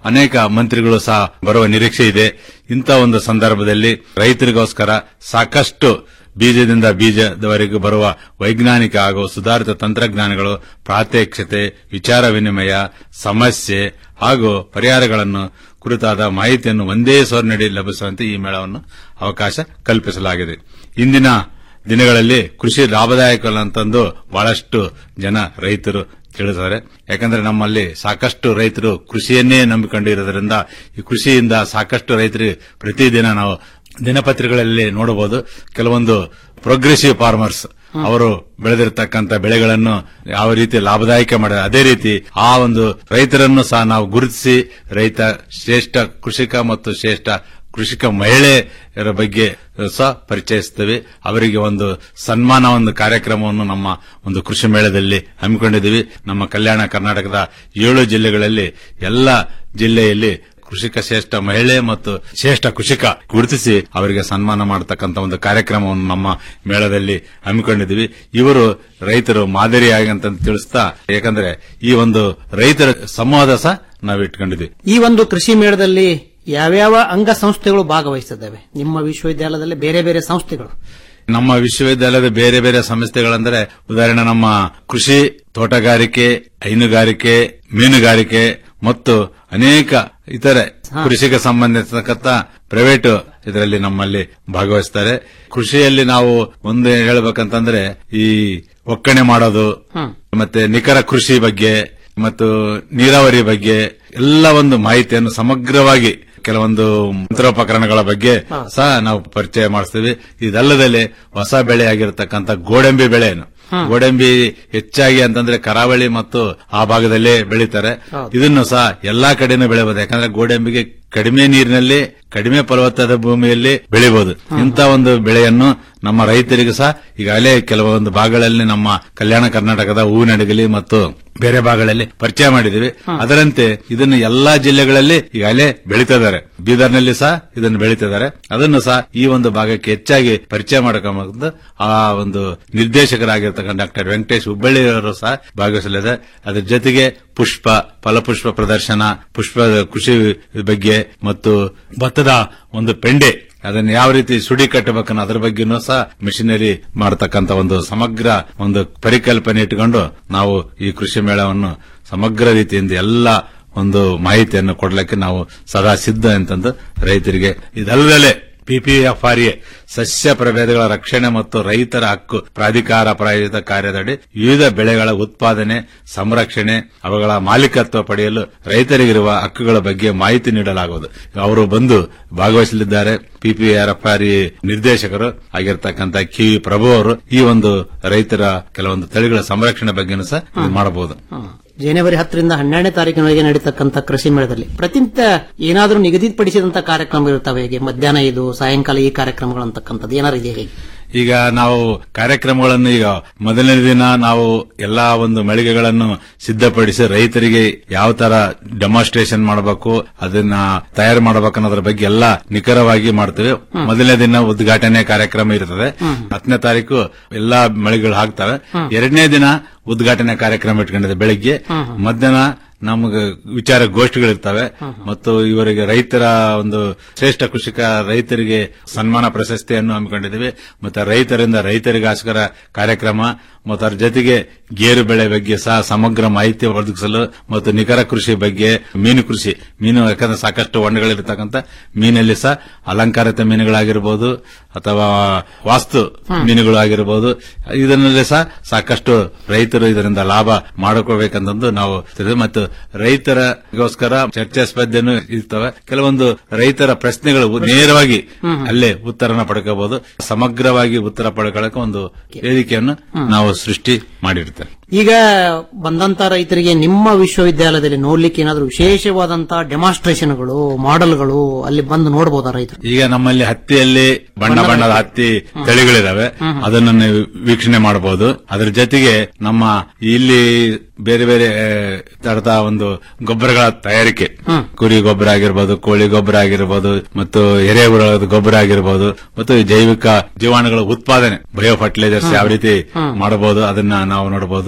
ಅನೇಕ ಮಂತ್ರಿಗಳು ಸಹ ಬರುವ ನಿರೀಕ್ಷೆ ಇದೆ ಇಂಥ ಒಂದು ಸಂದರ್ಭದಲ್ಲಿ ರೈತರಿಗೋಸ್ಕರ ಸಾಕಷ್ಟು ಬೀಜದಿಂದ ಬೀಜದವರೆಗೂ ಬರುವ ವೈಜ್ಞಾನಿಕ ಹಾಗೂ ಸುಧಾರಿತ ತಂತ್ರಜ್ಞಾನಗಳು ಪ್ರಾತ್ಯಕ್ಷತೆ ವಿಚಾರ ವಿನಿಮಯ ಸಮಸ್ಯೆ ಹಾಗೂ ಪರಿಹಾರಗಳನ್ನು ಕುರಿತಾದ ಮಾಹಿತಿಯನ್ನು ಒಂದೇ ಸೋರಿನಡಿ ಲಭಿಸುವಂತೆ ಈ ಮೇಳವನ್ನು ಅವಕಾಶ ಕಲ್ಪಿಸಲಾಗಿದೆ ಇಂದಿನ ದಿನಗಳಲ್ಲಿ ಕೃಷಿ ಲಾಭದಾಯಕ ಅಂತಂದು ಬಹಳಷ್ಟು ಜನ ರೈತರು ತಿಳಿದ್ದಾರೆ ಯಾಕಂದ್ರೆ ನಮ್ಮಲ್ಲಿ ಸಾಕಷ್ಟು ರೈತರು ಕೃಷಿಯನ್ನೇ ನಂಬಿಕೊಂಡಿರೋದ್ರಿಂದ ಈ ಕೃಷಿಯಿಂದ ಸಾಕಷ್ಟು ರೈತರಿಗೆ ಪ್ರತಿದಿನ ನಾವು ದಿನಪತ್ರಿಕೆಗಳಲ್ಲಿ ನೋಡಬಹುದು ಕೆಲವೊಂದು ಪ್ರೋಗ್ರೆಸಿವ್ ಫಾರ್ಮರ್ಸ್ ಅವರು ಬೆಳೆದಿರತಕ್ಕಂತ ಬೆಳೆಗಳನ್ನು ಯಾವ ರೀತಿ ಲಾಭದಾಯಕ ಮಾಡಿದ ಅದೇ ರೀತಿ ಆ ಒಂದು ರೈತರನ್ನು ಸಹ ನಾವು ಗುರುತಿಸಿ ರೈತ ಶ್ರೇಷ್ಠ ಕೃಷಿಕ ಮತ್ತು ಶ್ರೇಷ್ಠ ಕೃಷಿಕ ಮಹಿಳೆಯರ ಬಗ್ಗೆ ಸಹ ಪರಿಚಯಿಸುತ್ತೇವೆ ಅವರಿಗೆ ಒಂದು ಸನ್ಮಾನ ಒಂದು ಕಾರ್ಯಕ್ರಮವನ್ನು ನಮ್ಮ ಒಂದು ಕೃಷಿ ಮೇಳದಲ್ಲಿ ಹಮ್ಮಿಕೊಂಡಿದ್ದೀವಿ ನಮ್ಮ ಕಲ್ಯಾಣ ಕರ್ನಾಟಕದ ಏಳು ಜಿಲ್ಲೆಗಳಲ್ಲಿ ಎಲ್ಲ ಜಿಲ್ಲೆಯಲ್ಲಿ ಕೃಷಿಕ ಶ್ರೇಷ್ಠ ಮಹಿಳೆ ಮತ್ತು ಶ್ರೇಷ್ಠ ಕೃಷಿಕ ಗುರುತಿಸಿ ಅವರಿಗೆ ಸನ್ಮಾನ ಮಾಡತಕ್ಕಂತ ಒಂದು ಕಾರ್ಯಕ್ರಮವನ್ನು ನಮ್ಮ ಮೇಳದಲ್ಲಿ ಹಮ್ಮಿಕೊಂಡಿದ್ದೀವಿ ಇವರು ರೈತರು ಮಾದರಿಯಾಗಿ ಅಂತ ತಿಳಿಸ್ತಾ ಯಾಕಂದ್ರೆ ಈ ಒಂದು ರೈತರ ಸಂವಾದ ಸಹ ನಾವು ಇಟ್ಕೊಂಡಿದ್ವಿ ಈ ಒಂದು ಕೃಷಿ ಮೇಳದಲ್ಲಿ ಯಾವ್ಯಾವ ಅಂಗ ಸಂಸ್ಥೆಗಳು ಭಾಗವಹಿಸಿದ್ದಾವೆ ನಿಮ್ಮ ವಿಶ್ವವಿದ್ಯಾಲಯದಲ್ಲಿ ಬೇರೆ ಬೇರೆ ಸಂಸ್ಥೆಗಳು ನಮ್ಮ ವಿಶ್ವವಿದ್ಯಾಲಯದ ಬೇರೆ ಬೇರೆ ಸಂಸ್ಥೆಗಳಂದ್ರೆ ಉದಾಹರಣೆ ನಮ್ಮ ಕೃಷಿ ತೋಟಗಾರಿಕೆ ಹೈನುಗಾರಿಕೆ ಮೀನುಗಾರಿಕೆ ಮತ್ತು ಅನೇಕ ಇತರೆ ಕೃಷಿಗೆ ಸಂಬಂಧಿಸತಕ್ಕಂತ ಪ್ರೈವೇಟ್ ಇದರಲ್ಲಿ ನಮ್ಮಲ್ಲಿ ಭಾಗವಹಿಸ್ತಾರೆ ಕೃಷಿಯಲ್ಲಿ ನಾವು ಒಂದು ಹೇಳ್ಬೇಕಂತಂದ್ರೆ ಈ ಒಕ್ಕಣೆ ಮಾಡೋದು ಮತ್ತೆ ನಿಖರ ಕೃಷಿ ಬಗ್ಗೆ ಮತ್ತು ನೀರಾವರಿ ಬಗ್ಗೆ ಎಲ್ಲ ಒಂದು ಮಾಹಿತಿಯನ್ನು ಸಮಗ್ರವಾಗಿ ಕೆಲವೊಂದು ಯಂತ್ರೋಪಕರಣಗಳ ಬಗ್ಗೆ ಸಹ ನಾವು ಪರಿಚಯ ಮಾಡಿಸ್ತೀವಿ ಇದಲ್ಲದೆ ಹೊಸ ಬೆಳೆ ಆಗಿರತಕ್ಕಂತ ಗೋಡಂಬಿ ಬೆಳೆಯನ್ನು ಗೋಡಂಬಿ ಹೆಚ್ಚಾಗಿ ಅಂತಂದ್ರೆ ಕರಾವಳಿ ಮತ್ತು ಆ ಭಾಗದಲ್ಲೇ ಬೆಳೀತಾರೆ ಇದನ್ನು ಸಹ ಎಲ್ಲಾ ಕಡೆನೂ ಬೆಳೆಯಬಹುದು ಯಾಕಂದ್ರೆ ಗೋಡಂಬಿಗೆ ಕಡಿಮೆ ನೀರಿನಲ್ಲಿ ಕಡಿಮೆ ಫಲವತ್ತಾದ ಭೂಮಿಯಲ್ಲಿ ಬೆಳಿಬಹುದು ಇಂಥ ಒಂದು ಬೆಳೆಯನ್ನು ನಮ್ಮ ರೈತರಿಗೂ ಸಹ ಈಗಾಗಲೇ ಕೆಲವೊಂದು ಭಾಗಗಳಲ್ಲಿ ನಮ್ಮ ಕಲ್ಯಾಣ ಕರ್ನಾಟಕದ ಹೂವಿನಡಗಲಿ ಮತ್ತು ಬೇರೆ ಭಾಗಗಳಲ್ಲಿ ಪರಿಚಯ ಮಾಡಿದ್ದೀವಿ ಅದರಂತೆ ಇದನ್ನು ಎಲ್ಲಾ ಜಿಲ್ಲೆಗಳಲ್ಲಿ ಈಗಾಗಲೇ ಬೆಳೀತಿದ್ದಾರೆ ಬೀದರ್ನಲ್ಲಿ ಸಹ ಇದನ್ನು ಬೆಳೀತಿದ್ದಾರೆ ಅದನ್ನು ಸಹ ಈ ಒಂದು ಭಾಗಕ್ಕೆ ಹೆಚ್ಚಾಗಿ ಪರಿಚಯ ಮಾಡಕೊಂಬಂದು ಆ ಒಂದು ನಿರ್ದೇಶಕರಾಗಿರ್ತಕ್ಕಂಥ ಡಾಕ್ಟರ್ ವೆಂಕಟೇಶ್ ಹುಬ್ಬಳ್ಳಿಯವರು ಸಹ ಭಾಗವಹಿಸಲಿದೆ ಅದರ ಜೊತೆಗೆ ಪುಷ್ಪ ಫಲಪುಷ್ಪ ಪ್ರದರ್ಶನ ಪುಷ್ಪ ಕೃಷಿ ಬಗ್ಗೆ ಮತ್ತು ಭತ್ತದ ಒಂದು ಪೆಂಡೆ ಅದನ್ನು ಯಾವ ರೀತಿ ಸುಡಿ ಕಟ್ಟಬೇಕನ್ನೋ ಅದರ ಬಗ್ಗೆನೂ ಸಹ ಮಿಷನರಿ ಮಾಡತಕ್ಕಂತ ಒಂದು ಸಮಗ್ರ ಒಂದು ಪರಿಕಲ್ಪನೆ ಇಟ್ಟುಕೊಂಡು ನಾವು ಈ ಕೃಷಿ ಮೇಳವನ್ನು ಸಮಗ್ರ ರೀತಿಯಿಂದ ಎಲ್ಲ ಒಂದು ಮಾಹಿತಿಯನ್ನು ಕೊಡಲಿಕ್ಕೆ ನಾವು ಸದಾ ಸಿದ್ಧ ಅಂತಂದು ರೈತರಿಗೆ ಇದಲ್ಲದೆ ಪಿಪಿಎಫ್ಆರ್ಎ ಸಸ್ಯ ಪ್ರಭೇದಗಳ ರಕ್ಷಣೆ ಮತ್ತು ರೈತರ ಹಕ್ಕು ಪ್ರಾಧಿಕಾರ ಪ್ರಾಯೋಜಿತ ಕಾರ್ಯದಡಿ ವಿವಿಧ ಬೆಳೆಗಳ ಉತ್ಪಾದನೆ ಸಂರಕ್ಷಣೆ ಅವುಗಳ ಮಾಲೀಕತ್ವ ಪಡೆಯಲು ರೈತರಿಗಿರುವ ಹಕ್ಕುಗಳ ಬಗ್ಗೆ ಮಾಹಿತಿ ನೀಡಲಾಗುವುದು ಅವರು ಬಂದು ಭಾಗವಹಿಸಲಿದ್ದಾರೆ ಪಿಪಿಆರ್ಎಫ್ಆರ್ಎ ನಿರ್ದೇಶಕರು ಆಗಿರ್ತಕ್ಕಂಥ ಕಿವಿ ಪ್ರಭು ಅವರು ಈ ಒಂದು ರೈತರ ಕೆಲವೊಂದು ತಳಿಗಳ ಸಂರಕ್ಷಣೆ ಬಗ್ಗೆನೂ ಸಹ ಇದು ಮಾಡಬಹುದು ಜನವರಿ ಹತ್ತರಿಂದ ಹನ್ನೆರಡನೇ ತಾರೀಕಿನವರೆಗೆ ನಡೀತಕ್ಕಂಥ ಕೃಷಿ ಮೇಳದಲ್ಲಿ ಪ್ರತಿನಿತ್ಯ ಏನಾದರೂ ನಿಗದಿಪಡಿಸಿದಂತ ಕಾರ್ಯಕ್ರಮ ಇರ್ತವೆ ಹೇಗೆ ಮಧ್ಯಾಹ್ನ ಇದು ಸಾಯಂಕಾಲ ಈ ಕಾರ್ಯಕ್ರಮಗಳು ಅಂತಕ್ಕಂಥದ್ದು ಏನಾರು ಇದೆ ಹೇಗೆ ಈಗ ನಾವು ಕಾರ್ಯಕ್ರಮಗಳನ್ನು ಈಗ ಮೊದಲನೇ ದಿನ ನಾವು ಎಲ್ಲಾ ಒಂದು ಮಳಿಗೆಗಳನ್ನು ಸಿದ್ಧಪಡಿಸಿ ರೈತರಿಗೆ ಯಾವ ತರ ಡೆಮಾನ್ಸ್ಟ್ರೇಷನ್ ಮಾಡಬೇಕು ಅದನ್ನ ತಯಾರು ಮಾಡಬೇಕು ಅನ್ನೋದ್ರ ಬಗ್ಗೆ ಎಲ್ಲ ನಿಖರವಾಗಿ ಮಾಡ್ತೇವೆ ಮೊದಲನೇ ದಿನ ಉದ್ಘಾಟನೆ ಕಾರ್ಯಕ್ರಮ ಇರ್ತದೆ ಹತ್ತನೇ ತಾರೀಕು ಎಲ್ಲಾ ಮಳಿಗೆಗಳು ಹಾಕ್ತವೆ ಎರಡನೇ ದಿನ ಉದ್ಘಾಟನೆ ಕಾರ್ಯಕ್ರಮ ಇಟ್ಕೊಂಡಿದೆ ಬೆಳಿಗ್ಗೆ ಮಧ್ಯಾಹ್ನ ನಮಗೆ ವಿಚಾರ ಗೋಷ್ಠಿಗಳಿರ್ತವೆ ಮತ್ತು ಇವರಿಗೆ ರೈತರ ಒಂದು ಶ್ರೇಷ್ಠ ಕೃಷಿಕ ರೈತರಿಗೆ ಸನ್ಮಾನ ಪ್ರಶಸ್ತಿಯನ್ನು ಹಮ್ಮಿಕೊಂಡಿದ್ದೇವೆ ಮತ್ತು ರೈತರಿಂದ ರೈತರಿಗೋಸ್ಕರ ಕಾರ್ಯಕ್ರಮ ಮತ್ತು ಅದರ ಜೊತೆಗೆ ಗೇರು ಬೆಳೆ ಬಗ್ಗೆ ಸಹ ಸಮಗ್ರ ಮಾಹಿತಿ ಒದಗಿಸಲು ಮತ್ತು ನಿಖರ ಕೃಷಿ ಬಗ್ಗೆ ಮೀನು ಕೃಷಿ ಮೀನು ಯಾಕಂದ್ರೆ ಸಾಕಷ್ಟು ಹೊಂಡಗಳಿರ್ತಕ್ಕಂಥ ಮೀನಲ್ಲಿ ಸಹ ಅಲಂಕಾರಿತ ಮೀನುಗಳಾಗಿರ್ಬೋದು ಅಥವಾ ವಾಸ್ತು ಮೀನುಗಳು ಆಗಿರಬಹುದು ಇದರಲ್ಲಿ ಸಹ ಸಾಕಷ್ಟು ರೈತರು ಇದರಿಂದ ಲಾಭ ಮಾಡಿಕೊಳ್ಬೇಕಂತಂದು ನಾವು ತಿಳಿದು ಮತ್ತು ರೈತರಿಗೋಸ್ಕರ ಚರ್ಚಾ ಸ್ಪರ್ಧೆನೂ ಇರ್ತವೆ ಕೆಲವೊಂದು ರೈತರ ಪ್ರಶ್ನೆಗಳು ನೇರವಾಗಿ ಅಲ್ಲೇ ಉತ್ತರನ ಪಡ್ಕೋಬಹುದು ಸಮಗ್ರವಾಗಿ ಉತ್ತರ ಪಡ್ಕೊಳ್ಳಕ್ಕೆ ಒಂದು ವೇದಿಕೆಯನ್ನು ನಾವು ಸೃಷ್ಟಿ ಮಾಡಿರ್ತೇವೆ ಈಗ ಬಂದಂತ ರೈತರಿಗೆ ನಿಮ್ಮ ವಿಶ್ವವಿದ್ಯಾಲಯದಲ್ಲಿ ನೋಡ್ಲಿಕ್ಕೆ ಏನಾದರೂ ವಿಶೇಷವಾದಂತ ಡೆಮಾನ್ಸ್ಟ್ರೇಷನ್ಗಳು ಮಾಡೆಲ್ಗಳು ಅಲ್ಲಿ ಬಂದು ನೋಡಬಹುದಾ ರೈತರು ಈಗ ನಮ್ಮಲ್ಲಿ ಹತ್ತಿಯಲ್ಲಿ ಬಣ್ಣ ಬಣ್ಣದ ಹತ್ತಿ ತಳಿಗಳಿದಾವೆ ಅದನ್ನು ನೀವು ವೀಕ್ಷಣೆ ಮಾಡಬಹುದು ಅದರ ಜೊತೆಗೆ ನಮ್ಮ ಇಲ್ಲಿ ಬೇರೆ ಬೇರೆ ತರದ ಒಂದು ಗೊಬ್ಬರಗಳ ತಯಾರಿಕೆ ಕುರಿ ಗೊಬ್ಬರ ಆಗಿರ್ಬೋದು ಕೋಳಿ ಗೊಬ್ಬರ ಆಗಿರ್ಬೋದು ಮತ್ತು ಎರೆಹುಳದ ಗೊಬ್ಬರ ಆಗಿರ್ಬೋದು ಮತ್ತು ಜೈವಿಕ ಜೀವಾಣುಗಳ ಉತ್ಪಾದನೆ ಬಯೋ ಫರ್ಟಿಲೈಸರ್ಸ್ ಯಾವ ರೀತಿ ಮಾಡಬಹುದು ಅದನ್ನ ನಾವು ನೋಡಬಹುದು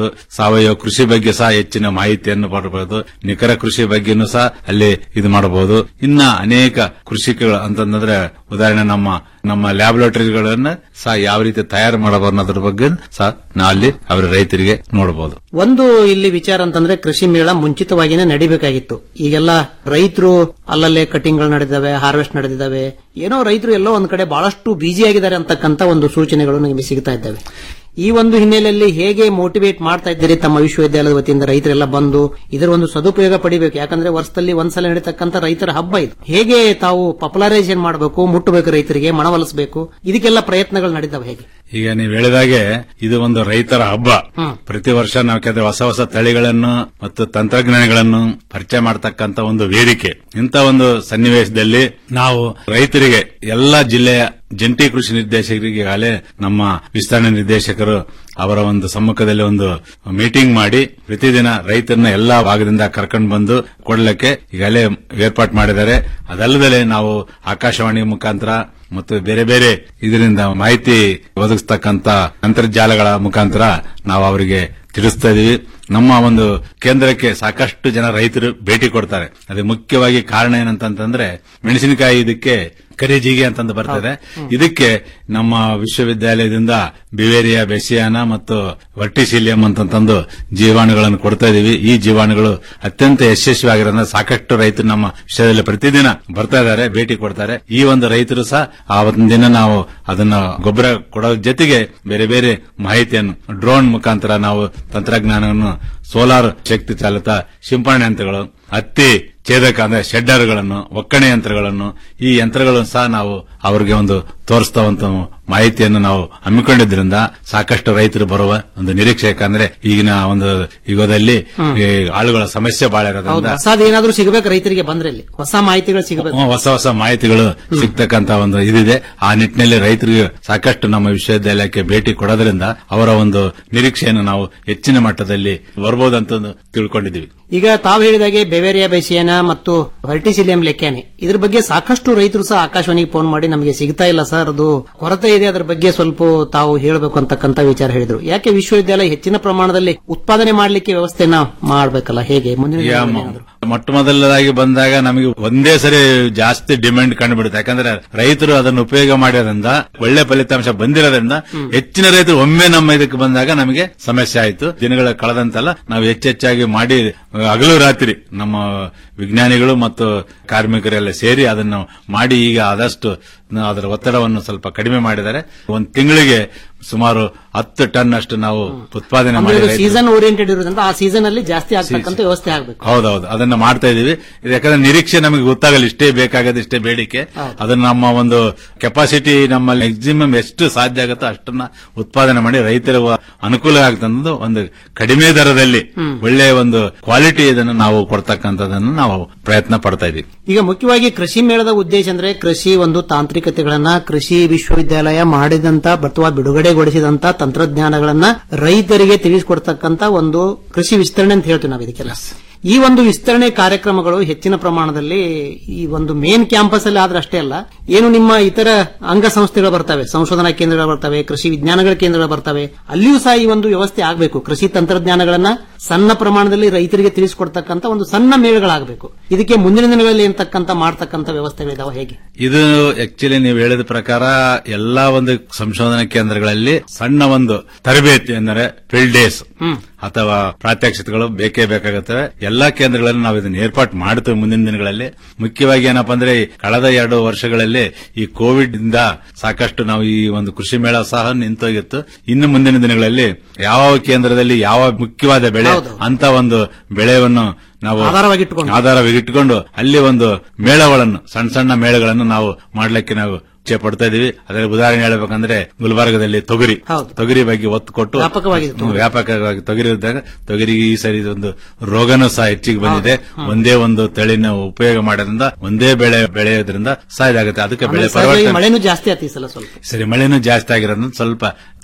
ಸಾವಯವ ಕೃಷಿ ಬಗ್ಗೆ ಸಹ ಹೆಚ್ಚಿನ ಮಾಹಿತಿಯನ್ನು ಪಡಬಹುದು ನಿಖರ ಕೃಷಿ ಬಗ್ಗೆನೂ ಸಹ ಅಲ್ಲಿ ಇದು ಮಾಡಬಹುದು ಇನ್ನ ಅನೇಕ ಕೃಷಿಕಗಳು ಅಂತಂದ್ರೆ ಉದಾಹರಣೆ ನಮ್ಮ ನಮ್ಮ ಲ್ಯಾಬೊರೇಟರಿಗಳನ್ನ ಸಹ ಯಾವ ರೀತಿ ತಯಾರು ಮಾಡಬಹುದು ಅನ್ನೋದ್ರ ಬಗ್ಗೆ ಸಹ ನಾವು ಅಲ್ಲಿ ಅವರ ರೈತರಿಗೆ ನೋಡಬಹುದು ಒಂದು ಇಲ್ಲಿ ವಿಚಾರ ಅಂತಂದ್ರೆ ಕೃಷಿ ಮೇಳ ಮುಂಚಿತವಾಗಿನೇ ನಡಿಬೇಕಾಗಿತ್ತು ಈಗೆಲ್ಲ ರೈತರು ಅಲ್ಲಲ್ಲೇ ಕಟಿಂಗ್ಗಳು ನಡೆದಿದ್ದಾವೆ ಹಾರ್ವೆಸ್ಟ್ ನಡೆದಿದ್ದಾವೆ ಏನೋ ರೈತರು ಎಲ್ಲೋ ಒಂದ್ ಕಡೆ ಬಹಳಷ್ಟು ಬ್ಯುಸಿ ಆಗಿದ್ದಾರೆ ಅಂತಕ್ಕಂತ ಒಂದು ಸೂಚನೆಗಳು ನಿಮಗೆ ಸಿಗ್ತಾ ಇದ್ದಾವೆ ಈ ಒಂದು ಹಿನ್ನೆಲೆಯಲ್ಲಿ ಹೇಗೆ ಮೋಟಿವೇಟ್ ಮಾಡ್ತಾ ಇದ್ದೀರಿ ತಮ್ಮ ವಿಶ್ವವಿದ್ಯಾಲಯದ ವತಿಯಿಂದ ರೈತರೆಲ್ಲ ಬಂದು ಇದರ ಒಂದು ಸದುಪಯೋಗ ಪಡಿಬೇಕು ಯಾಕಂದ್ರೆ ವರ್ಷದಲ್ಲಿ ಒಂದ್ಸಲ ನಡೀತಕ್ಕಂಥ ರೈತರ ಹಬ್ಬ ಇದು ಹೇಗೆ ತಾವು ಪಾಪ್ಯುಲರೈಸೇಷನ್ ಮಾಡಬೇಕು ಮುಟ್ಟಬೇಕು ರೈತರಿಗೆ ಮನವೊಲಿಸಬೇಕು ಇದಕ್ಕೆಲ್ಲ ಪ್ರಯತ್ನಗಳು ನಡೆದವೆ ಹೇಗೆ ಈಗ ನೀವು ಹೇಳಿದಾಗೆ ಇದು ಒಂದು ರೈತರ ಹಬ್ಬ ಪ್ರತಿ ವರ್ಷ ನಾವು ಕೆಲವು ಹೊಸ ಹೊಸ ತಳಿಗಳನ್ನು ಮತ್ತು ತಂತ್ರಜ್ಞಾನಗಳನ್ನು ಪರಿಚಯ ಮಾಡತಕ್ಕಂತ ಒಂದು ವೇದಿಕೆ ಇಂಥ ಒಂದು ಸನ್ನಿವೇಶದಲ್ಲಿ ನಾವು ರೈತರಿಗೆ ಎಲ್ಲಾ ಜಿಲ್ಲೆಯ ಜಂಟಿ ಕೃಷಿ ನಿರ್ದೇಶಕರಿಗೆ ಈಗಾಗಲೇ ನಮ್ಮ ವಿಸ್ತರಣೆ ನಿರ್ದೇಶಕರು ಅವರ ಒಂದು ಸಮ್ಮುಖದಲ್ಲಿ ಒಂದು ಮೀಟಿಂಗ್ ಮಾಡಿ ಪ್ರತಿದಿನ ರೈತರನ್ನ ಎಲ್ಲಾ ಭಾಗದಿಂದ ಕರ್ಕೊಂಡು ಬಂದು ಕೊಡ್ಲಿಕ್ಕೆ ಈಗಾಗಲೇ ಏರ್ಪಾಟ್ ಮಾಡಿದ್ದಾರೆ ಅದಲ್ಲದೆ ನಾವು ಆಕಾಶವಾಣಿ ಮುಖಾಂತರ ಮತ್ತು ಬೇರೆ ಬೇರೆ ಇದರಿಂದ ಮಾಹಿತಿ ಒದಗಿಸ್ತಕ್ಕಂತ ಅಂತರ್ಜಾಲಗಳ ಮುಖಾಂತರ ನಾವು ಅವರಿಗೆ ತಿಳಿಸ್ತಾ ಇದೀವಿ ನಮ್ಮ ಒಂದು ಕೇಂದ್ರಕ್ಕೆ ಸಾಕಷ್ಟು ಜನ ರೈತರು ಭೇಟಿ ಕೊಡ್ತಾರೆ ಅದು ಮುಖ್ಯವಾಗಿ ಕಾರಣ ಏನಂತಂದ್ರೆ ಮೆಣಸಿನಕಾಯಿ ಇದಕ್ಕೆ ಕರಿಜೀಗೆ ಅಂತಂದು ಬರ್ತದೆ ಇದಕ್ಕೆ ನಮ್ಮ ವಿಶ್ವವಿದ್ಯಾಲಯದಿಂದ ಬಿವೇರಿಯಾ ಬೆಸಿಯಾನ ಮತ್ತು ವರ್ಟಿಸಿಲಿಯಂ ಅಂತಂದು ಜೀವಾಣುಗಳನ್ನು ಕೊಡ್ತಾ ಇದೀವಿ ಈ ಜೀವಾಣುಗಳು ಅತ್ಯಂತ ಯಶಸ್ವಿಯಾಗಿರೋದ್ರಿಂದ ಸಾಕಷ್ಟು ರೈತರು ನಮ್ಮ ವಿಷಯದಲ್ಲಿ ಪ್ರತಿದಿನ ಬರ್ತಾ ಇದ್ದಾರೆ ಭೇಟಿ ಕೊಡ್ತಾರೆ ಈ ಒಂದು ರೈತರು ಸಹ ಆ ಒಂದು ದಿನ ನಾವು ಅದನ್ನ ಗೊಬ್ಬರ ಕೊಡೋ ಜೊತೆಗೆ ಬೇರೆ ಬೇರೆ ಮಾಹಿತಿಯನ್ನು ಡ್ರೋನ್ ಮುಖಾಂತರ ನಾವು ತಂತ್ರಜ್ಞಾನವನ್ನು ಸೋಲಾರ್ ಶಕ್ತಿ ಚಾಲಿತ ಸಿಂಪರಣೆ ಯಂತ್ರಗಳು ಹತ್ತಿ ಛೇದಕ ಅಂದ್ರೆ ಶೆಡ್ಡರ್ಗಳನ್ನು ಒಕ್ಕಣೆ ಯಂತ್ರಗಳನ್ನು ಈ ಯಂತ್ರಗಳನ್ನು ಸಹ ನಾವು ಅವರಿಗೆ ಒಂದು ತೋರಿಸುವಂತ ಮಾಹಿತಿಯನ್ನು ನಾವು ಹಮ್ಮಿಕೊಂಡಿದ್ರಿಂದ ಸಾಕಷ್ಟು ರೈತರು ಬರುವ ಒಂದು ನಿರೀಕ್ಷೆ ಯಾಕಂದ್ರೆ ಈಗಿನ ಒಂದು ಯುಗದಲ್ಲಿ ಈ ಆಳುಗಳ ಸಮಸ್ಯೆ ಬಹಳ ಹೌದು ಇರೋದ್ರಿಂದ ಹೊಸದು ಏನಾದ್ರೂ ಸಿಗಬೇಕು ರೈತರಿಗೆ ಬಂದ್ರೆ ಇಲ್ಲಿ ಹೊಸ ಮಾಹಿತಿಗಳು ಸಿಗಬೇಕು ಹ್ಮ್, ಹೊಸ ಹೊಸ ಮಾಹಿತಿಗಳು ಸಿಗ್ತಕ್ಕಂತ ಒಂದು ಇದಿದೆ ಆ ನಿಟ್ಟಿನಲ್ಲಿ ರೈತರಿಗೆ ಸಾಕಷ್ಟು ನಮ್ಮ ವಿಶ್ವವಿದ್ಯಾಲಯಕ್ಕೆ ಭೇಟಿ ಕೊಡೋದ್ರಿಂದ ಅವರ ಒಂದು ನಿರೀಕ್ಷೆಯನ್ನು ನಾವು ಹೆಚ್ಚಿನ ಮಟ್ಟದಲ್ಲಿ ಬರ್ಬೋದಂತ ತಿಳ್ಕೊಂಡಿದ್ದೀವಿ ಈಗ ತಾವು ಹೇಳಿದಾಗೆ ಬೆವೇರಿಯಾ ಬೆಸಿಯನ ಮತ್ತು ವರ್ಟಿಸಿಲಿಯಂ ಲೆಕ್ಕಾನೆ ಇದ್ರ ಬಗ್ಗೆ ಸಾಕಷ್ಟು ರೈತರು ಸಹ ಆಕಾಶವಾಣಿಗೆ ಫೋನ್ ಮಾಡಿ ನಮಗೆ ಸಿಗ್ತಾ ಇಲ್ಲ ಸರ್ ಅದು ಕೊರತೆ ಇದೆ ಅದ್ರ ಬಗ್ಗೆ ಸ್ವಲ್ಪ ತಾವು ಹೇಳಬೇಕು ಅಂತಕ್ಕಂತ ವಿಚಾರ ಹೇಳಿದ್ರು ಯಾಕೆ ವಿಶ್ವವಿದ್ಯಾಲಯ ಹೆಚ್ಚಿನ ಪ್ರಮಾಣದಲ್ಲಿ ಉತ್ಪಾದನೆ ಮಾಡಲಿಕ್ಕೆ ವ್ಯವಸ್ಥೆನ ಮಾಡಬೇಕಲ್ಲ ಹೇಗೆ ಮುಂದಿನ ಈಗ ದಿನಗಳಲ್ಲಿ ಮ- ಏನಾದ್ರು? ಮೊಟ್ಟ ಮೊದಲದಾಗಿ ಬಂದಾಗ ನಮಗೆ ಒಂದೇ ಸರಿ ಜಾಸ್ತಿ ಡಿಮ್ಯಾಂಡ್ ಕಂಡುಬಿಡುತ್ತೆ ಯಾಕಂದ್ರೆ ರೈತರು ಅದನ್ನು ಉಪಯೋಗ ಮಾಡಿರೋದ್ರಿಂದ ಒಳ್ಳೆ ಫಲಿತಾಂಶ ಬಂದಿರೋದ್ರಿಂದ ಹೆಚ್ಚಿನ ರೈತರು ಒಮ್ಮೆ ನಮ್ಮ ಇದಕ್ಕೆ ಬಂದಾಗ ನಮಗೆ ಸಮಸ್ಯೆ ಆಯಿತು ದಿನಗಳ ಕಳೆದಂತೆಲ್ಲ ನಾವು ಹೆಚ್ಚೆಚ್ಚಾಗಿ ಮಾಡಿ ಹಗಲು ರಾತ್ರಿ ನಮ್ಮ ವಿಜ್ಞಾನಿಗಳು ಮತ್ತು ಕಾರ್ಮಿಕರೆಲ್ಲ ಸೇರಿ ಅದನ್ನು ಮಾಡಿ ಈಗ ಆದಷ್ಟು ಅದರ ಒತ್ತಡವನ್ನು ಸ್ವಲ್ಪ ಕಡಿಮೆ ಮಾಡಿದ್ದಾರೆ ಒಂದು ತಿಂಗಳಿಗೆ ಸುಮಾರು ಹತ್ತು ಟನ್ ಅಷ್ಟು ನಾವು ಉತ್ಪಾದನೆ ಅಂದ್ರೆ ಮಾಡಿ ಇದು ರೈತರು- ಸೀಸನ್ ಓರಿಯೆಂಟೆಡ್ ಇರೋದ್ರಿಂದ ಆ ಸೀಸನ್ ಅಲ್ಲಿ ಜಾಸ್ತಿ ಆಗ್ತಕ್ಕಂಥ ವ್ಯವಸ್ಥೆ ಆಗಬೇಕು ಹೌದೌದು ಅದನ್ನ ಮಾಡ್ತಾ ಇದೀವಿ ಇದು ಯಾಕಂದ್ರೆ ನಿರೀಕ್ಷೆ ನಮಗೆ ಗೊತ್ತಾಗಲ್ಲ ಇಷ್ಟೇ ಬೇಕಾಗದು ಇಷ್ಟೇ ಬೇಡಿಕೆ ಅದನ್ನ ನಮ್ಮ ಒಂದು ಕೆಪಾಸಿಟಿ ನಮ್ಮ ಮ್ಯಾಕ್ಸಿಮಮ್ ಎಷ್ಟು ಸಾಧ್ಯ ಆಗುತ್ತೋ ಅಷ್ಟನ್ನ ಉತ್ಪಾದನೆ ಮಾಡಿ ರೈತರ ಅನುಕೂಲ ಆಗ್ತಂದು ಒಂದು ಕಡಿಮೆ ದರದಲ್ಲಿ ಒಳ್ಳೆಯ ಒಂದು ಕ್ವಾಲಿಟಿ ಇದನ್ನು ನಾವು ಕೊಡ್ತಕ್ಕಂಥದ್ದನ್ನು ನಾವು ಪ್ರಯತ್ನ ಪಡ್ತಾ ಇದೀವಿ ಈಗ ಮುಖ್ಯವಾಗಿ ಕೃಷಿ ಮೇಳದ ಉದ್ದೇಶ ಅಂದ್ರೆ ಕೃಷಿ ಒಂದು ತಾಂತ್ರಿಕತೆಗಳನ್ನ ಕೃಷಿ ವಿಶ್ವವಿದ್ಯಾಲಯ ಮಾಡಿದಂತ ಅಥವಾ ಬಿಡುಗಡೆಗೊಳಿಸಿದಂತ ತಂತ್ರಜ್ಞಾನಗಳನ್ನ ರೈತರಿಗೆ ತಿಳಿಸಿಕೊಡ್ತಕ್ಕಂತ ಒಂದು ಕೃಷಿ ವಿಸ್ತರಣೆ ಅಂತ ಹೇಳ್ತೀವಿ ನಾವು ಇದಕ್ಕೆಲ್ಲ ಈ ಒಂದು ವಿಸ್ತರಣೆ ಕಾರ್ಯಕ್ರಮಗಳು ಹೆಚ್ಚಿನ ಪ್ರಮಾಣದಲ್ಲಿ ಈ ಒಂದು ಮೇನ್ ಕ್ಯಾಂಪಸ್ ಅಲ್ಲಿ ಆದ್ರೆ ಅಷ್ಟೇ ಅಲ್ಲ ಏನು ನಿಮ್ಮ ಇತರ ಅಂಗಸಂಸ್ಥೆಗಳು ಬರ್ತವೆ ಸಂಶೋಧನಾ ಕೇಂದ್ರಗಳು ಬರ್ತವೆ ಕೃಷಿ ವಿಜ್ಞಾನಗಳ ಕೇಂದ್ರಗಳು ಬರ್ತವೆ ಅಲ್ಲಿಯೂ ಸಹ ಈ ಒಂದು ವ್ಯವಸ್ಥೆ ಆಗಬೇಕು ಕೃಷಿ ತಂತ್ರಜ್ಞಾನಗಳನ್ನ ಸಣ್ಣ ಪ್ರಮಾಣದಲ್ಲಿ ರೈತರಿಗೆ ತಿಳಿಸಿಕೊಡ್ತಕ್ಕಂತ ಒಂದು ಸಣ್ಣ ಮೇಳಗಳಾಗಬೇಕು ಇದಕ್ಕೆ ಮುಂದಿನ ದಿನಗಳಲ್ಲಿ ಏನ್ತಕ್ಕಂತ ಮಾಡ್ತಕ್ಕಂತ ವ್ಯವಸ್ಥೆಗಳಿದಾವೆ ಹೇಗೆ ಇದು ಆಕ್ಚುಲಿ ನೀವು ಹೇಳಿದ ಪ್ರಕಾರ ಎಲ್ಲಾ ಒಂದು ಸಂಶೋಧನಾ ಕೇಂದ್ರಗಳಲ್ಲಿ ಸಣ್ಣ ಒಂದು ತರಬೇತಿ ಅಂದರೆ ಫೀಲ್ಡ್ ಡೇಸ್ ಅಥವಾ ಪ್ರಾತ್ಯಕ್ಷಿತೆಗಳು ಬೇಕೇ ಬೇಕಾಗುತ್ತವೆ ಎಲ್ಲಾ ಕೇಂದ್ರಗಳಲ್ಲಿ ನಾವು ಇದನ್ನು ಏರ್ಪಾಟ್ ಮಾಡುತ್ತೇವೆ ಮುಂದಿನ ದಿನಗಳಲ್ಲಿ ಮುಖ್ಯವಾಗಿ ಏನಪ್ಪಾ ಅಂದ್ರೆ ಈ ಕಳೆದ ಎರಡು ವರ್ಷಗಳಲ್ಲಿ ಈ ಕೋವಿಡ್ ಇಂದ ಸಾಕಷ್ಟು ನಾವು ಈ ಒಂದು ಕೃಷಿ ಮೇಳ ಸಹ ನಿಂತೋಗಿತ್ತು ಇನ್ನು ಮುಂದಿನ ದಿನಗಳಲ್ಲಿ ಯಾವ ಕೇಂದ್ರದಲ್ಲಿ ಯಾವ ಮುಖ್ಯವಾದ ಬೆಳೆ ಅಂತ ಒಂದು ಬೆಳೆಯನ್ನು ನಾವು ಆಧಾರವಾಗಿಟ್ಟುಕೊಂಡು. ಆಧಾರವಾಗಿಟ್ಟುಕೊಂಡು ಅಲ್ಲಿ ಒಂದು ಮೇಳಗಳನ್ನು ಸಣ್ಣ ಸಣ್ಣ ಮೇಳಗಳನ್ನು ನಾವು ಮಾಡ್ಲಿಕ್ಕೆ ನಾವು ಇಚ್ಛೆ ಪಡ್ತಾ ಇದೀವಿ ಅದರಲ್ಲಿ ಉದಾಹರಣೆ ಹೇಳ್ಬೇಕಂದ್ರೆ ಗುಲ್ಬರ್ಗದಲ್ಲಿ ತೊಗರಿ ತೊಗರಿ ಬಗ್ಗೆ ಒತ್ತು ಕೊಟ್ಟು ವ್ಯಾಪಕವಾಗಿದೆ ಹ್ಮ್, ವ್ಯಾಪಕವಾಗಿ ತೊಗರಿ ಇದ್ದಾಗ ತೊಗರಿಗೆ ಈ ಸರಿ ಒಂದು ರೋಗನೂ ಸಹ ಹೆಚ್ಚಿಗೆ ಬಂದಿದೆ ಒಂದೇ ಒಂದು ತಳಿನ ಉಪಯೋಗ ಮಾಡೋದ್ರಿಂದ ಒಂದೇ ಬೆಳೆ ಬೆಳೆಯೋದ್ರಿಂದ ಸಹ ಇದಾಗುತ್ತೆ ಅದಕ್ಕೆ ಬೆಳೆ ಆಮೇಲೆ ಸಹಜವಾಗಿ ಪರಿವರ್ತನೆ ಮಳೆನೂ ಜಾಸ್ತಿ ಆತಿ ಈ ಸಲ ಸ್ವಲ್ಪ ಸರಿ ಮಳೆನೂ ಜಾಸ್ತಿ ಆಗಿರೋದ್ರಿಂದ ಸ್ವಲ್ಪ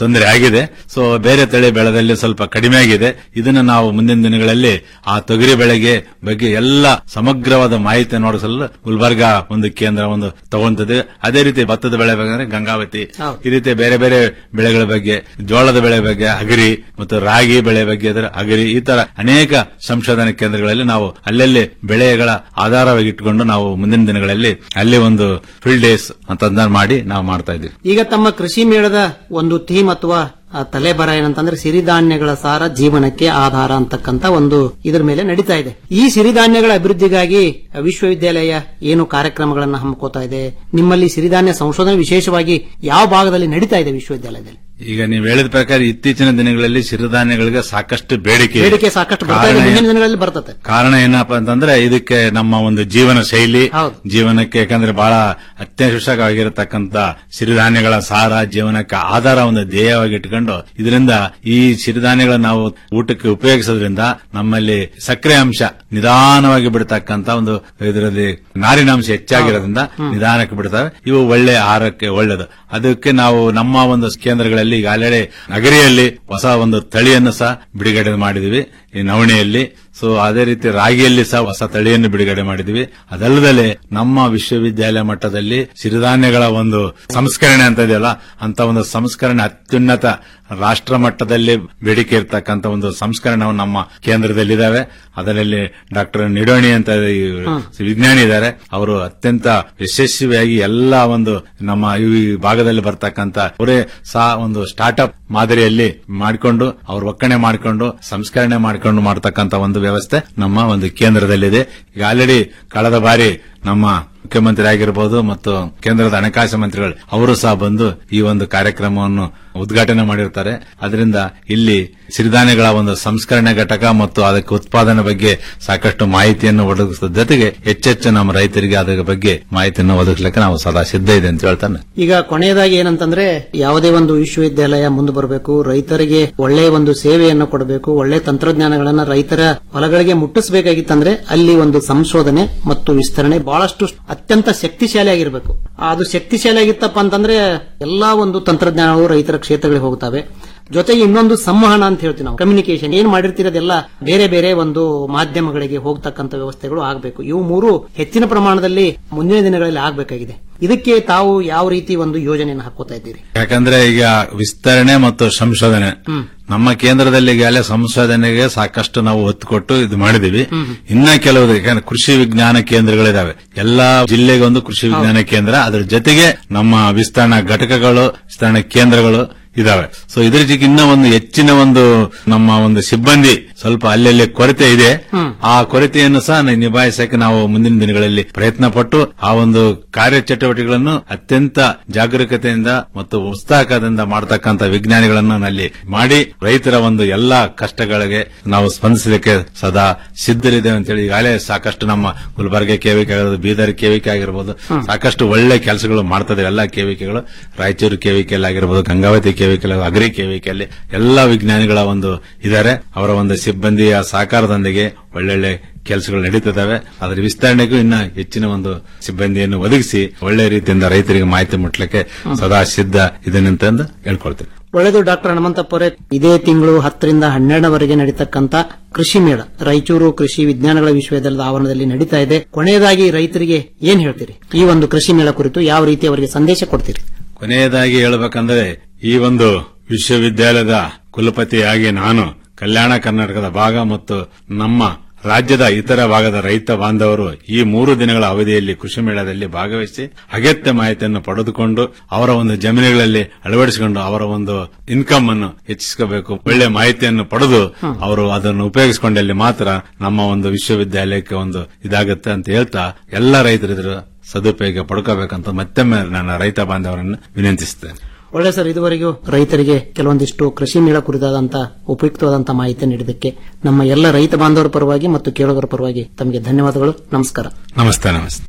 ತೊಂದರೆ ಆಗಿದೆ ಸೊ ಬೇರೆ ತಳಿ ಬೆಳೆದಲ್ಲಿ ಸ್ವಲ್ಪ ಕಡಿಮೆ ಆಗಿದೆ ಇದನ್ನ ನಾವು ಮುಂದಿನ ದಿನಗಳಲ್ಲಿ ಆ ತೊಗರಿ ಬೆಳೆಗೆ ಬಗ್ಗೆ ಎಲ್ಲ ಸಮಗ್ರವಾದ ಮಾಹಿತಿ ನೋಡಿಸಲು ಗುಲ್ಬರ್ಗ ಒಂದು ಕೇಂದ್ರ ಒಂದು ತಗೊಂತದೆ ಅದೇ ರೀತಿ ಭತ್ತದ ಬೆಳೆ ಬೇಕಂದ್ರೆ ಗಂಗಾವತಿ ಈ ರೀತಿ ಬೇರೆ ಬೇರೆ ಬೆಳೆಗಳ ಬಗ್ಗೆ ಜೋಳದ ಬೆಳೆ ಬಗ್ಗೆ ಅಗರಿ ಮತ್ತು ರಾಗಿ ಬೆಳೆ ಬಗ್ಗೆ ಅದರ ಅಗರಿ ಈ ತರ ಅನೇಕ ಸಂಶೋಧನಾ ಕೇಂದ್ರಗಳಲ್ಲಿ ನಾವು ಅಲ್ಲಲ್ಲಿ ಬೆಳೆಗಳ ಆಧಾರವಾಗಿ ಇಟ್ಟುಕೊಂಡು ನಾವು ಮುಂದಿನ ದಿನಗಳಲ್ಲಿ ಅಲ್ಲಿ ಒಂದು ಫೀಲ್ಡ್ ಡೇಸ್ ಅಂತ ಮಾಡಿ ನಾವು ಮಾಡ್ತಾ ಇದ್ದೀವಿ ಈಗ ತಮ್ಮ ಕೃಷಿ ಮೇಳದ ಒಂದು ಥೀಮ್ ಅಥವಾ ಆ ತಲೆಬರ ಏನಂತಂದ್ರೆ ಸಿರಿಧಾನ್ಯಗಳ ಸಾರ ಜೀವನಕ್ಕೆ ಆಧಾರ ಅಂತಕ್ಕಂತ ಒಂದು ಇದ್ರ ಮೇಲೆ ನಡೀತಾ ಇದೆ ಈ ಸಿರಿಧಾನ್ಯಗಳ ಅಭಿವೃದ್ಧಿಗಾಗಿ ವಿಶ್ವವಿದ್ಯಾಲಯ ಏನು ಕಾರ್ಯಕ್ರಮಗಳನ್ನು ಹಮ್ಮಿಕೋತಾ ಇದೆ ನಿಮ್ಮಲ್ಲಿ ಸಿರಿಧಾನ್ಯ ಸಂಶೋಧನೆ ವಿಶೇಷವಾಗಿ ಯಾವ ಭಾಗದಲ್ಲಿ ನಡೀತಾ ಇದೆ ವಿಶ್ವವಿದ್ಯಾಲಯದಲ್ಲಿ ಈಗ ನೀವು ಹೇಳಿದ ಪ್ರಕಾರ ಇತ್ತೀಚಿನ ದಿನಗಳಲ್ಲಿ ಸಿರಿಧಾನ್ಯಗಳಿಗೆ ಸಾಕಷ್ಟು ಬೇಡಿಕೆ ಇದೆ. ಬೇಡಿಕೆ ಸಾಕಷ್ಟು ಬರ್ತಾ ಇದೆ ಕಾರಣ ಮುಂದಿನ ಏನು? ದಿನಗಳಲ್ಲಿ ಬರ್ತದೆ ಕಾರಣ ಏನಪ್ಪಾ ಅಂತಂದ್ರೆ ಇದಕ್ಕೆ ನಮ್ಮ ಒಂದು ಜೀವನ ಶೈಲಿ ಜೀವನಕ್ಕೆ ಯಾಕಂದ್ರೆ ಬಹಳ ಅತ್ಯವಶ್ಯಕವಾಗಿರತಕ್ಕಂತ ಸಿರಿಧಾನ್ಯಗಳ ಸಾರ ಜೀವನಕ್ಕೆ ಆಧಾರ ಒಂದು ಧ್ಯೇಯವಾಗಿ ಇಟ್ಕೊಂಡು ಇದರಿಂದ ಈ ಸಿರಿಧಾನ್ಯಗಳ ನಾವು ಊಟಕ್ಕೆ ಉಪಯೋಗಿಸೋದ್ರಿಂದ ನಮ್ಮಲ್ಲಿ ಸಕ್ಕರೆ ಅಂಶ ನಿಧಾನವಾಗಿ ಬಿಡತಕ್ಕಂತ ಒಂದು ಇದರಲ್ಲಿ ನಾರಿನಾಂಶ ಹೆಚ್ಚಾಗಿರೋದ್ರಿಂದ ನಿಧಾನಕ್ಕೆ ಬಿಡ್ತವೆ ಇವು ಒಳ್ಳೆ ಆಹಾರಕ್ಕೆ ಒಳ್ಳೆಯದು ಅದಕ್ಕೆ ನಾವು ನಮ್ಮ ಒಂದು ಕೇಂದ್ರಗಳಲ್ಲಿ ಈಗ ಆಲ್ರೆಡಿ ನಗರಿಯಲ್ಲಿ ಹೊಸ ಒಂದು ತಳಿಯನ್ನು ಸಹ ಬಿಡುಗಡೆ ಮಾಡಿದ್ವಿ ಈ ನವಣೆಯಲ್ಲಿ ಸೊ ಅದೇ ರೀತಿ ರಾಗಿಯಲ್ಲಿ ಸಹ ಹೊಸ ತಳಿಯನ್ನು ಬಿಡುಗಡೆ ಮಾಡಿದ್ವಿ ಅದಲ್ಲದೆ ನಮ್ಮ ವಿಶ್ವವಿದ್ಯಾಲಯ ಮಟ್ಟದಲ್ಲಿ ಸಿರಿಧಾನ್ಯಗಳ ಒಂದು ಸಂಸ್ಕರಣೆ ಅಂತ ಇದೆಯಲ್ಲ ಅಂತ ಒಂದು ಸಂಸ್ಕರಣೆ ಅತ್ಯುನ್ನತ ರಾಷ್ಟ್ರ ಮಟ್ಟದಲ್ಲಿ ಬೇಡಿಕೆ ಇರತಕ್ಕಂತ ಒಂದು ಸಂಸ್ಕರಣವು ನಮ್ಮ ಕೇಂದ್ರದಲ್ಲಿದ್ದಾವೆ ಅದರಲ್ಲಿ ಡಾಕ್ಟರ್ ನಿಡೋಣಿ ಅಂತ ಈ ವಿಜ್ಞಾನಿ ಇದ್ದಾರೆ ಅವರು ಅತ್ಯಂತ ಯಶಸ್ವಿಯಾಗಿ ಎಲ್ಲ ಒಂದು ನಮ್ಮ ಈ ಭಾಗದಲ್ಲಿ ಬರ್ತಕ್ಕಂತ ಅವರೇ ಸಹ ಒಂದು ಸ್ಟಾರ್ಟ್ಅಪ್ ಮಾದರಿಯಲ್ಲಿ ಮಾಡಿಕೊಂಡು ಅವ್ರು ಒಕ್ಕಣೆ ಮಾಡಿಕೊಂಡು ಸಂಸ್ಕರಣೆ ಮಾಡಿಕೊಂಡು ಮಾಡತಕ್ಕಂತ ಒಂದು ವ್ಯವಸ್ಥೆ ನಮ್ಮ ಒಂದು ಕೇಂದ್ರದಲ್ಲಿದೆ ಈಗ ಆಲ್ರೆಡಿ ಕಳೆದ ಬಾರಿ ನಮ್ಮ ಮುಖ್ಯಮಂತ್ರಿ ಆಗಿರಬಹುದು ಮತ್ತು ಕೇಂದ್ರದ ಹಣಕಾಸು ಮಂತ್ರಿಗಳು ಅವರು ಸಹ ಬಂದು ಈ ಒಂದು ಕಾರ್ಯಕ್ರಮವನ್ನು ಉದ್ಘಾಟನೆ ಮಾಡಿರ್ತಾರೆ ಅದರಿಂದ ಇಲ್ಲಿ ಸಿರಿಧಾನ್ಯಗಳ ಒಂದು ಸಂಸ್ಕರಣೆ ಘಟಕ ಮತ್ತು ಅದಕ್ಕೆ ಉತ್ಪಾದನೆ ಬಗ್ಗೆ ಸಾಕಷ್ಟು ಮಾಹಿತಿಯನ್ನು ಒದಗಿಸುವ ಜೊತೆಗೆ ಹೆಚ್ಚೆಚ್ಚು ನಮ್ಮ ರೈತರಿಗೆ ಅದರ ಬಗ್ಗೆ ಮಾಹಿತಿಯನ್ನು ಒದಗಿಸಲಿಕ್ಕೆ ನಾವು ಸದಾ ಸಿದ್ಧ ಇದೆ ಅಂತ ಹೇಳ್ತಾನೆ ಈಗ ಕೊನೆಯದಾಗಿ ಏನಂತಂದ್ರೆ ಯಾವುದೇ ಒಂದು ವಿಶ್ವವಿದ್ಯಾಲಯ ಮುಂದೆ ಬರಬೇಕು ರೈತರಿಗೆ ಒಳ್ಳೆಯ ಒಂದು ಸೇವೆಯನ್ನು ಕೊಡಬೇಕು ಒಳ್ಳೆ ತಂತ್ರಜ್ಞಾನಗಳನ್ನ ರೈತರ ಹೊಲಗಳಿಗೆ ಮುಟ್ಟಿಸಬೇಕಾಗಿತ್ತಂದ್ರೆ ಅಲ್ಲಿ ಒಂದು ಸಂಶೋಧನೆ ಮತ್ತು ವಿಸ್ತರಣೆ ಬಹಳಷ್ಟು ಅತ್ಯಂತ ಶಕ್ತಿಶಾಲಿಯಾಗಿರಬೇಕು ಅದು ಶಕ್ತಿಶಾಲಿಯಾಗಿತ್ತಪ್ಪ ಅಂತಂದ್ರೆ ಎಲ್ಲಾ ಒಂದು ತಂತ್ರಜ್ಞಾನಗಳು ರೈತರ ಕ್ಷೇತ್ರಗಳಿಗೆ ಹೋಗ್ತವೆ ಜೊತೆಗೆ ಇನ್ನೊಂದು ಸಂವಹನ ಅಂತ ಹೇಳ್ತೀವಿ ನಾವು ಕಮ್ಯುನಿಕೇಶನ್ ಏನ್ ಮಾಡಿರ್ತಿರೋದೆಲ್ಲ ಬೇರೆ ಬೇರೆ ಒಂದು ಮಾಧ್ಯಮಗಳಿಗೆ ಹೋಗ್ತಕ್ಕಂತ ವ್ಯವಸ್ಥೆಗಳು ಆಗಬೇಕು ಇವು ಮೂರು ಹೆಚ್ಚಿನ ಪ್ರಮಾಣದಲ್ಲಿ ಮುಂದಿನ ದಿನಗಳಲ್ಲಿ ಆಗಬೇಕಾಗಿದೆ ಇದಕ್ಕೆ ತಾವು ಯಾವ ರೀತಿ ಒಂದು ಯೋಜನೆಯನ್ನು ಹಾಕೋತಾ ಇದ್ದೀರಿ ಯಾಕಂದ್ರೆ ಈಗ ವಿಸ್ತರಣೆ ಮತ್ತು ಸಂಶೋಧನೆ ನಮ್ಮ ಕೇಂದ್ರದಲ್ಲಿ ಈಗಾಗಲೇ ಸಂಶೋಧನೆಗೆ ಸಾಕಷ್ಟು ನಾವು ಒತ್ತು ಕೊಟ್ಟು ಇದು ಮಾಡಿದೀವಿ ಇನ್ನ ಕೆಲವು ಯಾಕಂದ್ರೆ ಕೃಷಿ ವಿಜ್ಞಾನ ಕೇಂದ್ರಗಳಿದಾವೆ ಎಲ್ಲಾ ಜಿಲ್ಲೆಗೆ ಒಂದು ಕೃಷಿ ವಿಜ್ಞಾನ ಕೇಂದ್ರ ಅದ್ರ ಜೊತೆಗೆ ನಮ್ಮ ವಿಸ್ತರಣಾ ಘಟಕಗಳು ವಿಸ್ತರಣಾ ಕೇಂದ್ರಗಳು ಇದಾವೆ ಸೊ ಇದ್ರ ಜೊತೆಗೆ ಇನ್ನ ಒಂದು ಹೆಚ್ಚಿನ ಒಂದು ನಮ್ಮ ಒಂದು ಸಿಬ್ಬಂದಿ ಸ್ವಲ್ಪ ಅಲ್ಲಲ್ಲಿ ಕೊರತೆ ಇದೆ ಆ ಕೊರತೆಯನ್ನು ಸಹ ನ- ನಿಭಾಯಿಸಕ್ಕೆ ನಾವು ಮುಂದಿನ ದಿನಗಳಲ್ಲಿ ಪ್ರಯತ್ನ ಪಟ್ಟು ಆ ಒಂದು ಕಾರ್ಯಚಟುವಟಿಕೆಗಳನ್ನು ಅತ್ಯಂತ ಜಾಗರೂಕತೆಯಿಂದ ಮತ್ತು ಉತ್ಸಾಹದಿಂದ ಮಾಡತಕ್ಕಂತ ವಿಜ್ಞಾನಿಗಳನ್ನು ನಲ್ಲಿ ಮಾಡಿ ರೈತರ ಒಂದು ಎಲ್ಲಾ ಕಷ್ಟಗಳಿಗೆ ನಾವು ಸ್ಪಂದಿಸಲಿಕ್ಕೆ ಸದಾ ಸಿದ್ಧರಿದ್ದೇವೆ ಅಂತೇಳಿ ಈಗಾಗಲೇ ಸಾಕಷ್ಟು ನಮ್ಮ ಗುಲ್ಬರ್ಗ ಕೇವಿಕೆ ಆಗಿರ್ಬೋದು ಬೀದರ್ ಕೇವಿಕೆ ಆಗಿರ್ಬೋದು ಸಾಕಷ್ಟು ಒಳ್ಳೆ ಕೆಲಸಗಳು ಮಾಡ್ತದೆ ಎಲ್ಲಾ ಕೇವಿಕೆಗಳು ರಾಯಚೂರು ಕೇವಿಕೆಯಲ್ಲಿ ಆಗಿರ್ಬೋದು ಗಂಗಾವತಿ ಕೇವಿಕೆ ಅಗ್ರಿ ಕೇವಿಕೆಯಲ್ಲಿ ಎಲ್ಲಾ ವಿಜ್ಞಾನಿಗಳ ಒಂದು ಇದ್ದಾರೆ ಅವರ ಒಂದು ಸಿಬ್ಬಂದಿಯ ಸಹಕಾರದೊಂದಿಗೆ ಒಳ್ಳೊಳ್ಳೆ ಕೆಲಸಗಳು ನಡೀತಿದ್ದಾವೆ ಅದರ ವಿಸ್ತರಣೆಗೂ ಇನ್ನ ಹೆಚ್ಚಿನ ಒಂದು ಸಿಬ್ಬಂದಿಯನ್ನು ಒದಗಿಸಿ ಒಳ್ಳೆ ರೀತಿಯಿಂದ ರೈತರಿಗೆ ಮಾಹಿತಿ ಮುಟ್ಲಿಕ್ಕೆ ಸದಾ ಸಿದ್ಧ ಇದನ್ನಂತಂದು ಹೇಳ್ಕೊಳ್ತೇನೆ ಒಳ್ಳೆಯದು ಡಾಕ್ಟರ್ ಹನುಮಂತಪ್ಪ ಅವರೇ ಇದೇ ತಿಂಗಳು ಹತ್ತರಿಂದ ಹನ್ನೆರಡರವರೆಗೆ ನಡೀತಕ್ಕಂತ ಕೃಷಿ ಮೇಳ ರಾಯಚೂರು ಕೃಷಿ ವಿಜ್ಞಾನಗಳ ವಿಶ್ವವಿದ್ಯಾಲಯದ ಆವರಣದಲ್ಲಿ ನಡೀತಾ ಇದೆ ಕೊನೆಯದಾಗಿ ರೈತರಿಗೆ ಏನ್ ಹೇಳ್ತೀರಿ ಈ ಒಂದು ಕೃಷಿ ಮೇಳ ಕುರಿತು ಯಾವ ರೀತಿ ಅವರಿಗೆ ಸಂದೇಶ ಕೊಡ್ತೀರಿ ಕೊನೆಯದಾಗಿ ಹೇಳಬೇಕಂದ್ರೆ ಈ ಒಂದು ವಿಶ್ವವಿದ್ಯಾಲಯದ ಕುಲಪತಿಯಾಗಿ ನಾನು ಕಲ್ಯಾಣ ಕರ್ನಾಟಕದ ಭಾಗ ಮತ್ತು ನಮ್ಮ ರಾಜ್ಯದ ಇತರ ಭಾಗದ ರೈತ ಬಾಂಧವರು ಈ ಮೂರು ದಿನಗಳ ಅವಧಿಯಲ್ಲಿ ಕೃಷಿ ಮೇಳದಲ್ಲಿ ಭಾಗವಹಿಸಿ ಅಗತ್ಯ ಮಾಹಿತಿಯನ್ನು ಪಡೆದುಕೊಂಡು ಅವರ ಒಂದು ಜಮೀನುಗಳಲ್ಲಿ ಅಳವಡಿಸಿಕೊಂಡು ಅವರ ಒಂದು ಇನ್ಕಮ್ ಅನ್ನು ಹೆಚ್ಚಿಸಿಕೋಬೇಕು ಒಳ್ಳೆ ಮಾಹಿತಿಯನ್ನು ಪಡೆದು ಅವರು ಅದನ್ನು ಉಪಯೋಗಿಸಿಕೊಂಡಲ್ಲಿ ಮಾತ್ರ ನಮ್ಮ ಒಂದು ವಿಶ್ವವಿದ್ಯಾಲಯಕ್ಕೆ ಒಂದು ಇದಾಗುತ್ತೆ ಅಂತ ಹೇಳ್ತಾ ಎಲ್ಲ ರೈತರಿದ್ರು ಸದುಪಯೋಗ ಪಡ್ಕೋಬೇಕಂತ ಮತ್ತೊಮ್ಮೆ ನನ್ನ ರೈತ ಬಾಂಧವರನ್ನು ವಿನಂತಿಸುತ್ತೇನೆ ಒಳ್ಳೆ ಸರ್ ಇದುವರೆಗೂ ರೈತರಿಗೆ ಕೆಲವೊಂದಿಷ್ಟು ಕೃಷಿ ಮೇಳ ಕುರಿತಾದಂತ ಉಪಯುಕ್ತವಾದಂತ ಮಾಹಿತಿ ನೀಡಿದ್ದಕ್ಕೆ ನಮ್ಮ ಎಲ್ಲ ರೈತ ಬಾಂಧವರ ಪರವಾಗಿ ಮತ್ತು ಕೇಳುಗರ ಪರವಾಗಿ ತಮಗೆ ಧನ್ಯವಾದಗಳು ನಮಸ್ಕಾರ ನಮಸ್ತೆ ನಮಸ್ತೆ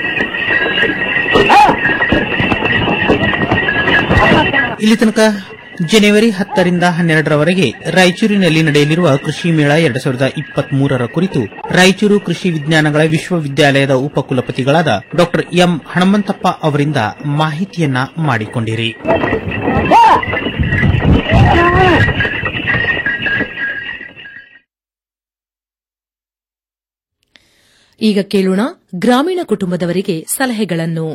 ಇಲ್ಲಿ ತನಕ ಜನವರಿ ಹತ್ತರಿಂದ ಹನ್ನೆರಡರವರೆಗೆ ರಾಯಚೂರಿನಲ್ಲಿ ನಡೆಯಲಿರುವ ಕೃಷಿ ಮೇಳ ಎರಡ್ ಸಾವಿರದ ಇಪ್ಪತ್ತ್ ಮೂರರ ಕುರಿತು ರಾಯಚೂರು ಕೃಷಿ ವಿಜ್ಞಾನಗಳ ವಿಶ್ವವಿದ್ಯಾಲಯದ ಉಪಕುಲಪತಿಗಳಾದ ಡಾ ಎಂ ಹಣಮಂತಪ್ಪ ಅವರಿಂದ ಮಾಹಿತಿಯನ್ನ ಮಾಡಿಕೊಂಡಿರಿ ಈಗ ಕೇಳೋಣ ಗ್ರಾಮೀಣ ಕುಟುಂಬದವರಿಗೆ ಸಲಹೆಗಳನ್ನು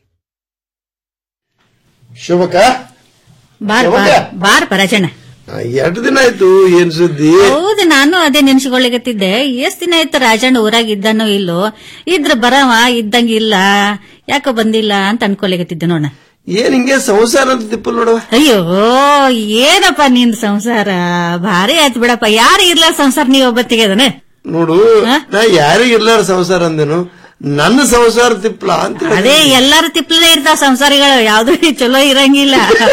ಶುಭಕ ಬಾರ್ ಬಾರ್ ಬಾರ್ ಪರಾಜಣ ಎರಡು ದಿನ ಆಯ್ತು ಏನ್ ಸುದ್ದಿ ಹೌದು ನಾನು ಅದೇ ನೆನ್ಸ್ಕೊಳ್ಳಿಗತ್ತಿದ್ದೆ ಎಷ್ಟ್ ದಿನ ಆಯ್ತು ರಾಜಣ್ಣ ಊರಾಗ ಇದ್ದಾನೋ ಇಲ್ಲೋ ಇದ್ರ ಬರವ ಇದ್ದಂಗ ಇಲ್ಲ ಯಾಕೋ ಬಂದಿಲ್ಲ ಅಂತ ಅನ್ಕೊಲಿಗತ್ತಿದ್ದೆ ನೋಡ ಏನ್ ಹಿಂಗೆ ಸಂಸಾರ ಅಂತ ತಿಪ್ಪಲ್ ನೋಡುವ ಅಯ್ಯೋ ಏನಪ್ಪ ನಿನ್ ಸಂಸಾರ ಭಾರಿ ಆಯ್ತು ಬಿಡಪ್ಪ ಯಾರು ಇರ್ಲ ಸಂಸಾರ ನೀವ್ ಒಬ್ಬತ್ತಿಗೆ ಅದನ್ನ ನೋಡು ನಾ ಯಾರಿಗ ಇರ್ಲಾರ ಸಂಸಾರ ಅಂದೇನು ನನ್ನ ಸಂಸಾರ ತಿಪ್ಪಲ ಅಂತ ಹೇಳಿದೆ. ಅದೇ ಎಲ್ಲಾರು ತಿಪ್ಲೇ ಇರ್ತಾವ ಸಂಸಾರಿಗಳು ಯಾವ್ದು ಚಲೋ ಇರಂಗಿಲ್ಲ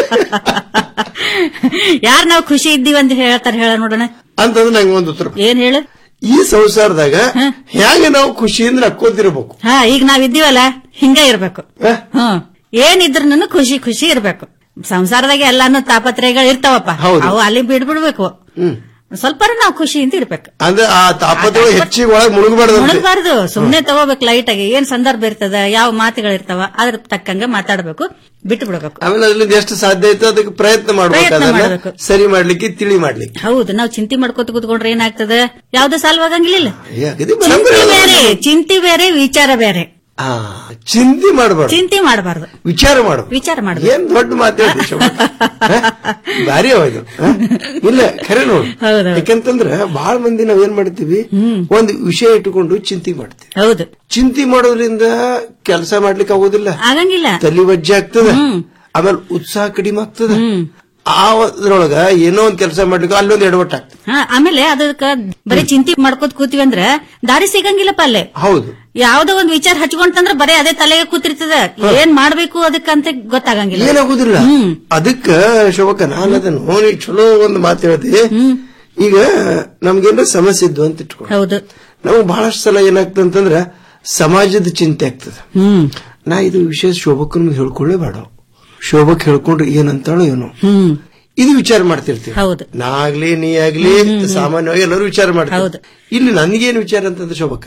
ಯಾರ್ ನಾವ್ ಖುಷಿ ಇದ್ದೀವಿ ಅಂತ ಹೇಳ್ತಾರ ಹೇಳ ನೋಡೋಣ ಅಂತಂದ್ರೆ ನಂಗೆ ಒಂದು ಉತ್ತರ ಏನ್ ಹೇಳು ಈ ಸಂಸಾರದಾಗ ಹೆಂಗ ನಾವು ಖುಷಿಯಿಂದ ನಕ್ಕೋತಿರ್ಬೇಕು ಹಾ ಈಗ ನಾವ್ ಇದ್ದೀವಲ್ಲ ಹಿಂಗ ಇರ್ಬೇಕು ಹ್ಮ್ ಏನಿದ್ರು ಖುಷಿ ಖುಷಿ ಇರ್ಬೇಕು ಸಂಸಾರದಾಗ ಎಲ್ಲಾನು ತಾಪತ್ರಯಗಳು ಇರ್ತಾವಪ್ಪ ಅವು ಅಲ್ಲಿ ಬಿಡ್ಬಿಡ್ಬೇಕು ಸ್ವಲ್ಪ ನಾವು ಖುಷಿಯಿಂದ ಇರ್ಬೇಕು ಅಂದ್ರೆ ಆ ತಾಪತ್ರಗಳು ಹೆಚ್ಚಿಗೆ ಒಳಗ್ ಮುಳುಗಬಾರ್ದು ಮುಳುಗಬಾರ್ದು ಸುಮ್ನೆ ತಗೋಬೇಕು ಲೈಟ್ ಆಗಿ ಏನ್ ಸಂದರ್ಭ ಇರ್ತದ ಯಾವ ಮಾತುಗಳಿರ್ತಾವ ಅದ್ರ ತಕ್ಕಂಗ ಮಾತಾಡ್ಬೇಕು ಬಿಟ್ಟು ಬಿಡ್ಬೇಕು ಆಮೇಲೆ ಅದ್ರಿಂದ ಎಷ್ಟು ಸಾಧ್ಯ ಐತೋ ಅದಕ್ಕೆ ಪ್ರಯತ್ನ ಮಾಡ್ಬೇಕು ಪ್ರಯತ್ನ ಅದನ್ನ ಮಾಡ್ಬೇಕು. ಸರಿ ಮಾಡ್ಲಿಕ್ಕೆ ತಿಳಿ ಮಾಡ್ಲಿಕ್ಕೆ ಹೌದು ನಾವ್ ಚಿಂತೆ ಮಾಡ್ಕೋತ ಕೂತ್ಕೊಂಡ್ರೆ ಏನಾಗ್ತದ ಯಾವ್ದು ಸಾಲ್ವಾಗಂಗಿಲ್ಲ ಏ, ಅಗದಿ ಬರೋಬ್ಬರಿ ಚಿಂತೆ ಅದ. ಬೇರೆ ಚಿಂತೆ ಬೇರೆ ವಿಚಾರ ಬೇರೆ ಆ ಚಿಂತೆ ಮಾಡಬಾರ್ದು ಚಿಂತೆ ಮಾಡಬಾರ್ದು ವಿಚಾರ ಮಾಡ್ಬೇಕು ವಿಚಾರ ಮಾಡ್ಬೇಕು ಏನ್ ದೊಡ್ಡ ಮಾತಾಡಿ ಭಾರಿ ಅವಾಯ್ತು ಇಲ್ಲ ಖರೆ ನೋಡು ಯಾಕಂತಂದ್ರ ಬಹಳ ಮಂದಿ ನಾವ್ ಏನ್ ಮಾಡ್ತೀವಿ ಒಂದ್ ವಿಷಯ ಇಟ್ಟುಕೊಂಡು ಚಿಂತೆ ಮಾಡ್ತೀವಿ ಹೌದು ಚಿಂತೆ ಮಾಡೋದ್ರಿಂದ ಕೆಲಸ ಮಾಡ್ಲಿಕ್ಕೆ ಆಗೋದಿಲ್ಲ ಆಗಂಗಿಲ್ಲ ತಲೆ ವಜ್ಜೆ ಆಗ್ತದ ಆಮೇಲೆ ಉತ್ಸಾಹ ಕಡಿಮೆ ಆಗ್ತದ ಆ ಅದ್ರೊಳಗ ಏನೋ ಒಂದ್ ಕೆಲಸ ಮಾಡ್ಲಿಕ್ಕೆ ಅಲ್ಲೊಂದ್ ಎಡವಟ್ಟು ಆಗ್ತದೆ ಹಾ ಆಮೇಲೆ ಅದಕ್ಕ ಬರೀ ಚಿಂತೆ ಮಾಡ್ಕೋತ ಕೂತೀವಿ ಅಂದ್ರ ದಾರಿ ಸಿಗಂಗಿಲ್ಲಪ್ಪ ಅಲ್ಲೇ ಹೌದು ಯಾವ್ದೋ ಒಂದ್ ವಿಚಾರ ಹಚ್ಕೊಂತಂದ್ರ ಬರೀ ಅದೇ ತಲೆಗೆ ಕೂತಿರ್ತದ ಏನ್ ಮಾಡ್ಬೇಕು ಅದಕ್ಕಂತ ಗೊತ್ತಾಗಂಗಿಲ್ಲ ಏನಾಗುದಿಲ್ಲ ಅದಕ್ಕ ಶೋಭಕ ನಾನು ಅದನ್ನು ನೋಡಿ ಚಲೋ ಒಂದು ಮಾತು ಹೇಳ್ದೆ ಈಗ ನಮ್ಗೇನ ಸಮಸ್ಯೆ ಇದ್ದು ಅಂತ ಇಟ್ಕೊ ಹೌದು ನಮಗ್ ಬಹಳಷ್ಟು ಸಲ ಏನಾಗ್ತದೆ ಅಂತಂದ್ರ ಸಮಾಜದ ಚಿಂತೆ ಆಗ್ತದೆ ಹ್ಮ್ ನಾ ಇದು ವಿಷಯ ಶೋಭಕ್ಕನ ಹೇಳ್ಕೊಳ್ಳೇ ಬೇಡ ಶೋಭಕ್ ಹೇಳ್ಕೊಂಡ್ರೆ ಏನಂತಾಳೋ ಏನೋ ಹ್ಮ್ ಇದು ವಿಚಾರ ಮಾಡ್ತಿರ್ತೀವಿ ಹೌದು ನಾ ಆಗ್ಲಿ ನೀ ಆಗ್ಲಿ ಸಾಮಾನ್ಯವಾಗಿ ಎಲ್ಲರೂ ವಿಚಾರ ಮಾಡ್ತೀವಿ ಇಲ್ಲಿ ನನಗೇನು ವಿಚಾರ ಅಂತಂದ್ರೆ ಶೋಭಕ್ಕ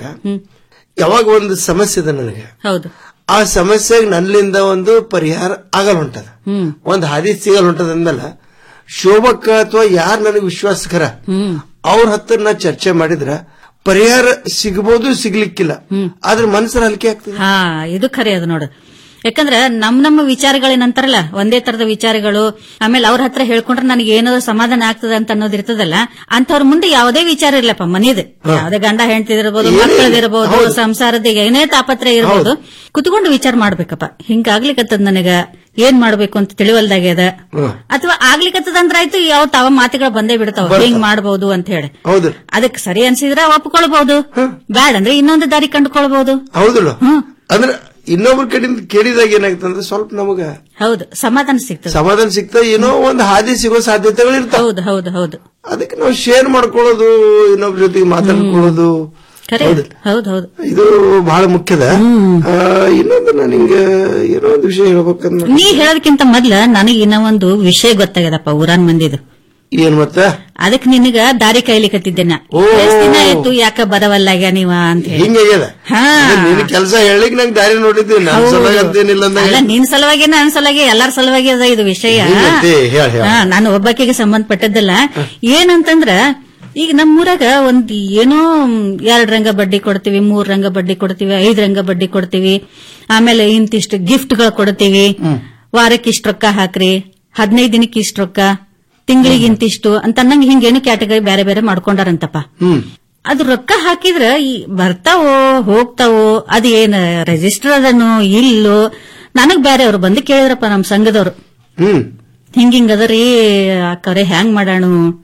ಯಾವಾಗ ಒಂದು ಸಮಸ್ಯೆ ಇದೆ ನನಗೆ ಹೌದು ಆ ಸಮಸ್ಯೆಗೆ ನನ್ನಿಂದ ಒಂದು ಪರಿಹಾರ ಆಗಲ್ ಹೊಂಟದ ಹ್ಮ್ ಒಂದ್ ಹಾದಿ ಸಿಗಲ್ ಹೊಂಟದ ಅಂದ್ಮೇಲೆ ಶೋಭಕ್ಕ ಅಥವಾ ಯಾರು ನನಗೆ ವಿಶ್ವಾಸಕರ ಹ್ಮ್ ಅವ್ರ ಹತ್ರ ನಾ ಚರ್ಚೆ ಮಾಡಿದ್ರ ಪರಿಹಾರ ಸಿಗಬಹುದು ಸಿಗ್ಲಿಕ್ಕಿಲ್ಲ ಆದ್ರೆ ಮನಸ್ಸರ ಹಲಿಕೆ ಆಗ್ತದೆ ಹಾ ಇದು ಖರೆ ಅದು ನೋಡು ಯಾಕಂದ್ರ ನಮ್ ನಮ್ಮ ವಿಚಾರಗಳೇನಂತಾರಲ್ಲ ಒಂದೇ ತರದ ವಿಚಾರಗಳು ಆಮೇಲೆ ಅವ್ರ ಹತ್ರ ಹೇಳ್ಕೊಂಡ್ರೆ ನನಗೆ ಏನೋ ಸಮಾಧಾನ ಆಗ್ತದ ಅಂತ ಅನ್ನೋದು ಇರ್ತದಲ್ಲ ಅಂತವ್ರ ಮುಂದೆ ಯಾವುದೇ ವಿಚಾರ ಇರ್ಲಪ್ಪ ಮನಿದ್ ಯಾವ್ದೇ ಗಂಡ ಹೆಂಡತಿದಿರ್ಬೋದು ಮಕ್ಕಳದಿರ್ಬೋದು ಸಂಸಾರದ ಏನೇ ತಾಪತ್ರ ಇರ್ಬೋದು ಕುತ್ಕೊಂಡು ವಿಚಾರ ಮಾಡ್ಬೇಕಪ್ಪ ಹಿಂಗಾಗ್ಲಿಕ್ಕತ್ತದ ನನಗ ಏನ್ ಮಾಡ್ಬೇಕು ಅಂತ ತಿಳಿವಲ್ದಾಗ್ಯದ ಅಥವಾ ಆಗ್ಲಿಕ್ಕತ್ತದ ಅಂದ್ರ ಆಯ್ತು ಯಾವ ತಾವ ಮಾತುಗಳು ಬಂದೇ ಬಿಡ್ತಾವ ಹಿಂಗ್ ಮಾಡ್ಬೋದು ಅಂತ ಹೇಳಿ ಹೌದು ಅದಕ್ಕೆ ಸರಿ ಅನ್ಸಿದ್ರ ಒಪ್ಕೊಳ್ಬಹುದು ಬ್ಯಾಡ ಅಂದ್ರೆ ಇನ್ನೊಂದು ದಾರಿ ಕಂಡುಕೊಳ್ಬಹುದು ಹೌದಲ್ಲ ಅಂದ್ರೆ ಇನ್ನೊಬ್ರ ಕಡೆಯಿಂದ ಕೇಳಿದಾಗ ಏನಾಗ್ತಂದ್ರೆ ಸ್ವಲ್ಪ ನಮಗ ಹೌದು ಸಮಾಧಾನ ಸಿಗ್ತದೆ ಸಮಾಧಾನ ಸಿಗ್ತಾ ಏನೋ ಒಂದು ಹಾದಿ ಸಿಗೋ ಸಾಧ್ಯತೆಗಳು ಇರ್ತಾವ ಹೌದು ಹೌದು ಹೌದು ಅದಕ್ಕೆ ನಾವು ಶೇರ್ ಮಾಡ್ಕೊಳ್ಳೋದು ಇನ್ನೊಬ್ರ ಜೊತೆಗೆ ಮಾತಾಡ್ಕೊಳ್ಳೋದು ಖರೆ ಹೌದಲ್ಲ? ಹೌದು ಹೌದು ಇದು ಬಹಳ ಮುಖ್ಯದ ಆ, ಇನ್ನೊಂದು ನಾನು ಹಿಂಗ ಏನೋ ಒಂದು ವಿಷಯ ಹೇಳ್ಬೇಕಂದ್ರೆ ನೀ ಹೇಳೋದಕ್ಕಿಂತ ಮೊದ್ಲ ನನಗೆ ಇನ್ನೂ ಒಂದು ವಿಷಯ ಗೊತ್ತಾಗ್ಯದಪ್ಪ ಊರಾನ್ ಮಂದಿದು ಏನ್ ಮತ್ತ ಅದಕ್ ನಿನಗ ದಾರಿ ಕಾಯ್ಲಿಕತ್ತಿದ್ದೆ ನಾ ಓ. ಎಷ್ಟ್ ದಿನ ಆಯ್ತು ಯಾಕ ಬರವಲ್ಲಾಗ್ಯ ನೀವ ಅಂತ ಹೇಳಿ ಹಿಂಗಾಗ್ಯದ ಹಾ. ನಿನ್ ಕೆಲಸ ಹೇಳಲಿಕ್ಕೆ ನಂಗೆ ದಾರಿ ನೋಡಿದ್ವಿ ನನ್ನ ಹೌದು. ಸಲುವಾಗಿ ಅಂತೇನಿಲ್ಲ ಅಂದಾಗ ಅಲ್ಲ ನಿನ್ ಸಲುವಾಗಿ ನನ್ನ ಸಲುವಾಗಿ ಎಲ್ಲಾರ ಸಲುವಾಗಿ ಅದ ಇದು ವಿಷಯ ಹಿಂಗಂತೆ, ಹೇಳ್, ಹೇಳ್. ಹಾ, ನಾನು ಒಬ್ಬಾಕಿಗೆ ಸಂಬಂಧಪಟ್ಟದ್ದಲ್ಲ ಏನಂತಂದ್ರ ಈಗ ನಮ್ಮೂರಾಗ ಒಂದ್ ಏನೋ ಎರಡ್ ರಂಗ ಬಡ್ಡಿ ಕೊಡ್ತೀವಿ ಮೂರ್ ರಂಗ ಬಡ್ಡಿ ಕೊಡ್ತೀವಿ ಐದ್ ರಂಗ ಬಡ್ಡಿ ಕೊಡ್ತೀವಿ ಆಮೇಲೆ ಇಂತಿಷ್ಟು ಗಿಫ್ಟ್ಗಳು ಕೊಡ್ತೀವಿ ವಾರಕ್ಕೆ ಇಷ್ಟು ರೊಕ್ಕ ಹಾಕ್ರಿ ಹದಿನೈದು ದಿನಕ್ಕೆ ಇಷ್ಟು ರೊಕ್ಕ ತಿಂಗಳಿಗೆ ಇಂತಿಷ್ಟು ಅಂತ ಅನ್ನಂಗ್ ಹಿಂಗೇನು ಕ್ಯಾಟಗರಿ ಬೇರೆ ಬೇರೆ ಮಾಡ್ಕೊಂಡಾರಂತಪ್ಪ ಹ್ಮ್ ಅದು ರೊಕ್ಕ ಹಾಕಿದ್ರ ಈ ಬರ್ತಾವೋ ಹೋಗ್ತಾವೋ ಅದು ಏನ್ ರಿಜಿಸ್ಟರ್ ಅದನ್ನು ಇಲ್ಲೋ ನನಗ್ ಬೇರೆ ಅವ್ರು ಬಂದು ಕೇಳಿದ್ರಪ್ಪ ನಮ್ ಸಂಘದವ್ರು ಹ್ಮ್ ಹಿಂಗಿಂಗ್ ಅದರಿ ಅಕ್ಕವ್ರೆ ಹ್ಯಾಂಗ್ ಮಾಡೋಣ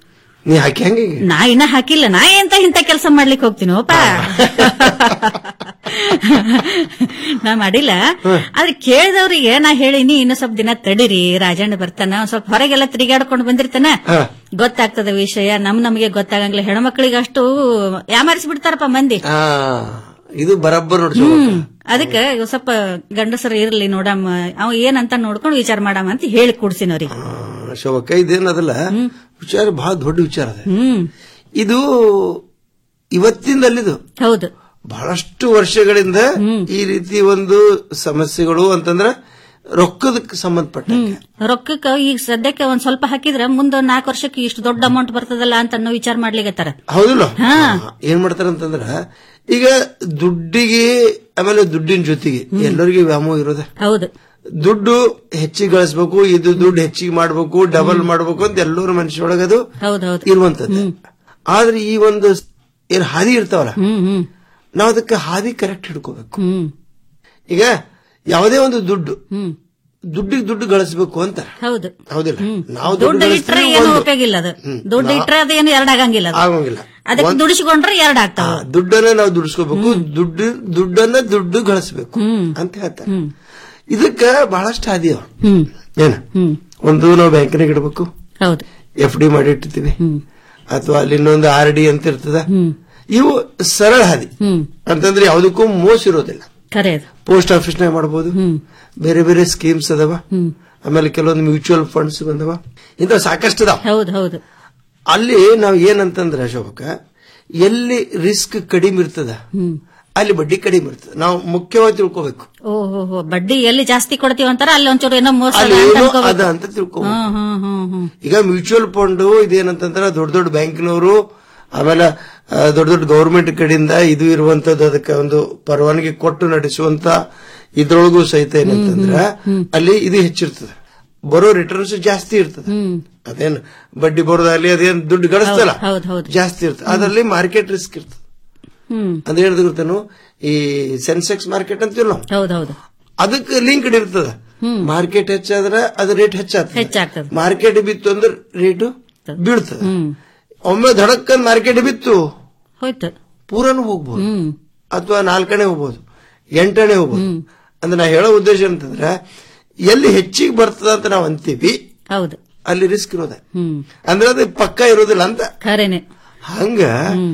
ನೀ ಹಾಕಿ ಹೆಂಗೆ ನಾ ಇನ್ನ ಹಾಕಿಲ್ಲ ನಾ ಎಂತ ಇಂತ ಕೆಲಸ ಮಾಡ್ಲಿಕ್ಕೆ ಹೋಗ್ತೀನೋಪ ನಾ ಮಾಡಿಲ್ಲ ಆದ್ರೆ ಕೇಳಿದವ್ರಿಗೆ ನಾ ಹೇಳಿನಿ ಇನ್ನು ಸ್ವಲ್ಪ ದಿನ ತಡೀರಿ ರಾಜಣ್ಣ ಬರ್ತಾನ ಒಂದ್ ಸ್ವಲ್ಪ ಹೊರಗೆಲ್ಲ ತಿರುಗಾಡ್ಕೊಂಡು ಬಂದಿರ್ತಾನ ಗೊತ್ತಾಗ್ತದ ವಿಷಯ ನಮ್ ನಮಗೆ ಗೊತ್ತಾಗಂಗಿಲ್ಲ ಹೆಣ್ಮಕ್ಳಿಗೆ ಅಷ್ಟು ಯಾಮಾರಿಸಿ ಬಿಡ್ತಾರಪ್ಪ ಮಂದಿ ಆ ಇದು ಬರಬ್ಬರ್ ನೋಡಿ ಹ್ಮ್ ಅದಕ್ಕೆ ಇವ್ ಸ್ವಲ್ಪ ಗಂಡಸರು ಇರ್ಲಿ ನೋಡಮ್ಮ ಅವ ಏನಂತ ನೋಡ್ಕೊಂಡು ವಿಚಾರ ಮಾಡಮ್ಮ ಅಂತ ಹೇಳಿ ಕೂಡ್ಸಿನವ್ರಿಗೆ ಶೋಭಕ್ಕ ಇದೇನದಲ್ಲ ವಿಚಾರ ಬಹಳ ದೊಡ್ಡ ವಿಚಾರ ಅದ ಇದು ಇವತ್ತಿಂದಲ್ಲಿದು ಹೌದು ಬಹಳಷ್ಟು ವರ್ಷಗಳಿಂದ ಈ ರೀತಿ ಒಂದು ಸಮಸ್ಯೆಗಳು ಅಂತಂದ್ರ ರೊಕ್ಕದಕ್ಕೆ ಸಂಬಂಧಪಟ್ಟ ರೊಕ್ಕಕ್ಕ ಈಗ ಸದ್ಯಕ್ಕೆ ಒಂದ್ ಸ್ವಲ್ಪ ಹಾಕಿದ್ರೆ ಮುಂದೆ ನಾಲ್ಕು ವರ್ಷಕ್ಕೆ ಇಷ್ಟು ದೊಡ್ಡ ಅಮೌಂಟ್ ಬರ್ತದಲ್ಲ ಅಂತ ಅನ್ನೋ ವಿಚಾರ ಮಾಡ್ಲಿಕತ್ತಾರ ಹೌದಿಲ್ಲ ಏನ್ ಮಾಡ್ತಾರ ಅಂತಂದ್ರ ಈಗ ದುಡ್ಡಿಗೆ ಆಮೇಲೆ ದುಡ್ಡಿನ ಜೊತೆಗೆ ಎಲ್ಲರಿಗೂ ವ್ಯಾಮೋಹ ಇರೋದೆ ಹೌದು ದುಡ್ಡು ಹೆಚ್ಚಿಗೆ ಗಳಿಸ್ಬೇಕು ಇದು ದುಡ್ಡು ಹೆಚ್ಚಿಗೆ ಮಾಡ್ಬೇಕು ಡಬಲ್ ಮಾಡ್ಬೇಕು ಅಂತ ಎಲ್ಲರ ಮನುಷ್ಯರೊಳಗೆ ಅದು ಹೌದೌದು ಇರುವಂತದ್ದು ಆದ್ರೆ ಈ ಒಂದು ಏನ್ ಹಾದಿ ಇರ್ತಾವಲ್ಲ ನಾವ್ ಅದಕ್ಕೆ ಹಾದಿ ಕರೆಕ್ಟ್ ಹಿಡ್ಕೋಬೇಕು ಈಗ ಯಾವುದೇ ಒಂದು ದುಡ್ಡು ದುಡ್ಡಿಗೆ ದುಡ್ಡು ಗಳಿಸ್ಬೇಕು ಅಂತ ಹೌದು ಹೌದಿಲ್ಲ ನಾವು ದುಡ್ಡು ದುಡ್ಡು ಇಟ್ರೆ ಗಳಿಸ್ತೀವಿ ಏನು ಒಂದು. ಉಪಯೋಗ ಇಲ್ಲ ಅದು ಹ್ಮ್. ದುಡ್ಡು ನಾ- ಇಟ್ರೆ ಅದೇನು ಎರಡ್ ಆಗಂಗಿಲ್ಲ ಅದು. ಆಗೋಂಗಿಲ್ಲ ಅದಕ್ಕೆ ಒಂದ್- ದುಡಿಸಿಕೊಂಡ್ರೆ ಎರಡ್ ಆಗ್ತಾವ ಆ, ದುಡ್ಡನ್ನ ನಾವು ದುಡಿಸ್ಕೋಬೇಕು ದುಡ್ಡು ದುಡ್ಡನ್ನ ದುಡ್ಡು ಗಳಿಸ್ಬೇಕು ಅಂತ ಹೇಳ್ತಾರೆ ಇದಕ್ಕ ಬಹಳಷ್ಟು ಹಾದಿ ಅವ ಏನ ಒಂದು ನಾವು ಬ್ಯಾಂಕಿನಾಗ ಇಡಬೇಕು ಹೌದು ಎಫ್ ಡಿ ಮಾಡಿ ಇಟ್ಟಿರ್ತೀವಿ ಅಥವಾ ಅಲ್ಲಿ ಇನ್ನೊಂದು ಆರ್ ಡಿ ಅಂತ ಇರ್ತದ ಇವು ಸರಳ ಹಾದಿ ಅಂತಂದ್ರೆ ಯಾವುದಕ್ಕೂ ಮೋಸ ಇರೋದಿಲ್ಲ ಖರೆ ಅದು ಪೋಸ್ಟ್ ಆಫೀಸ್ನಾಗ ಮಾಡಬಹುದು ಬೇರೆ ಬೇರೆ ಸ್ಕೀಮ್ಸ್ ಅದಾವ ಆಮೇಲೆ ಕೆಲವೊಂದು ಮ್ಯೂಚುವಲ್ ಫಂಡ್ಸ್ ಬಂದವ ಇಂಥ ಸಾಕಷ್ಟು ಅದಾವ ಹೌದು ಹೌದು ಅಲ್ಲಿ ನಾವು ಏನಂತಂದ್ರೆ ಶೋಭಕ ಎಲ್ಲಿ ರಿಸ್ಕ್ ಕಡಿಮೆ ಇರ್ತದ ಅಲ್ಲಿ ಬಡ್ಡಿ ಕಡಿಮೆ ಇರ್ತದೆ ನಾವು ಮುಖ್ಯವಾಗಿ ತಿಳ್ಕೋಬೇಕು ಓಹೋ ಹೋ ಬಡ್ಡಿ ಎಲ್ಲಿ ಜಾಸ್ತಿ ಕೊಡ್ತೀವಿ ಅಂತಾರ ಅಲ್ಲಿ ಒಂಚೂರು ಏನೋ ಮೋಸ ಅಲ್ಲಿ ಅದ ಅಂತ ಏನೋ ಅನ್ಕೋಬೇಕು. ಅದ ಅಂತ ತಿಳ್ಕೋಬೇಕು ಹ್ಮ್ ಹ್ಮ್ ಹ್ಮ್ ಹ್ಮ್ ಈಗ ಮ್ಯೂಚುವಲ್ ಫಂಡ್ ಇದೇನಂತಂದ್ರೆ ದೊಡ್ಡ ದೊಡ್ಡ ಬ್ಯಾಂಕಿನವರು ಆಮೇಲೆ ಆ, ದೊಡ್ಡ ದೊಡ್ಡ ಗೌರ್ಮೆಂಟ್ ಕಡೆಯಿಂದ ಇದು ಇರುವಂತದ್ದು ಅದಕ್ಕೆ ಒಂದು ಪರವಾನಗಿ ಕೊಟ್ಟು ನಡೆಸುವಂತ ಇದ್ರೊಳಗೂ ಸಹಿತ ಏನಂತಂದ್ರ ಅಲ್ಲಿ ಇದು ಹೆಚ್ಚಿರ್ತದೆ ಬರೋ ರಿಟರ್ನ್ಸ್ ಜಾಸ್ತಿ ಇರ್ತದೆ ಅದೇನು ಬಡ್ಡಿ ಬರೋದಾಗ್ಲಿ ಅದೇನ್ ದುಡ್ಡು ಗಳಿಸ್ತಲ್ಲ ಹೌದು ಹೌದು ಜಾಸ್ತಿ ಇರ್ತದೆ ಅದರಲ್ಲಿ ಮಾರ್ಕೆಟ್ ರಿಸ್ಕ್ ಇರ್ತದೆ ಹ್ಮ್ ಅದ್ ಹೇಳಿದ್ ಗೊತ್ತೇನು ಈ ಸೆನ್ಸೆಕ್ಸ್ ಮಾರ್ಕೆಟ್ ಅಂತೀವಿ ನಾವು ಹೌದು ಹೌದು ಅದಕ್ಕೆ ಲಿಂಕ್ ಇರ್ತದ ಮಾರ್ಕೆಟ್ ಹೆಚ್ಚಾದ್ರೆ ಅದು ರೇಟ್ ಹೆಚ್ಚಾಗ್ತದೆ ಹೆಚ್ಚಾಗ್ತದೆ ಮಾರ್ಕೆಟ್ ಬಿತ್ತು ಅಂದ್ರೆ ರೇಟು ಬೀಳ್ತದೆ ಒಮ್ಮೆ ಧಡಕ್ಕನ್ ಮಾರ್ಕೆಟ್ ಬಿತ್ತು ಹೋಯ್ತು ಪೂರನು ಹೋಗ್ಬೋದು ಅಥವಾ ನಾಲ್ಕನೇ ಹೋಗ್ಬೋದು ಎಂಟನೇ ಹೋಗ್ಬೋದು ಅಂದ್ರೆ ನಾ ಹೇಳೋ ಉದ್ದೇಶ ಅಂತಂದ್ರೆ ಎಲ್ಲಿ ಹೆಚ್ಚಿಗೆ ಬರ್ತದ ಅಂತ ನಾವು ಅಂತೀವಿ ಹೌದು ಅಲ್ಲಿ ರಿಸ್ಕ್ ಇರೋದೆ ಹ್ಮ್ ಅಂದ್ರೆ ಅದು ಪಕ್ಕ ಇರೋದಿಲ್ಲ ಅಂತ ಖರೇನೆ ಹಂಗ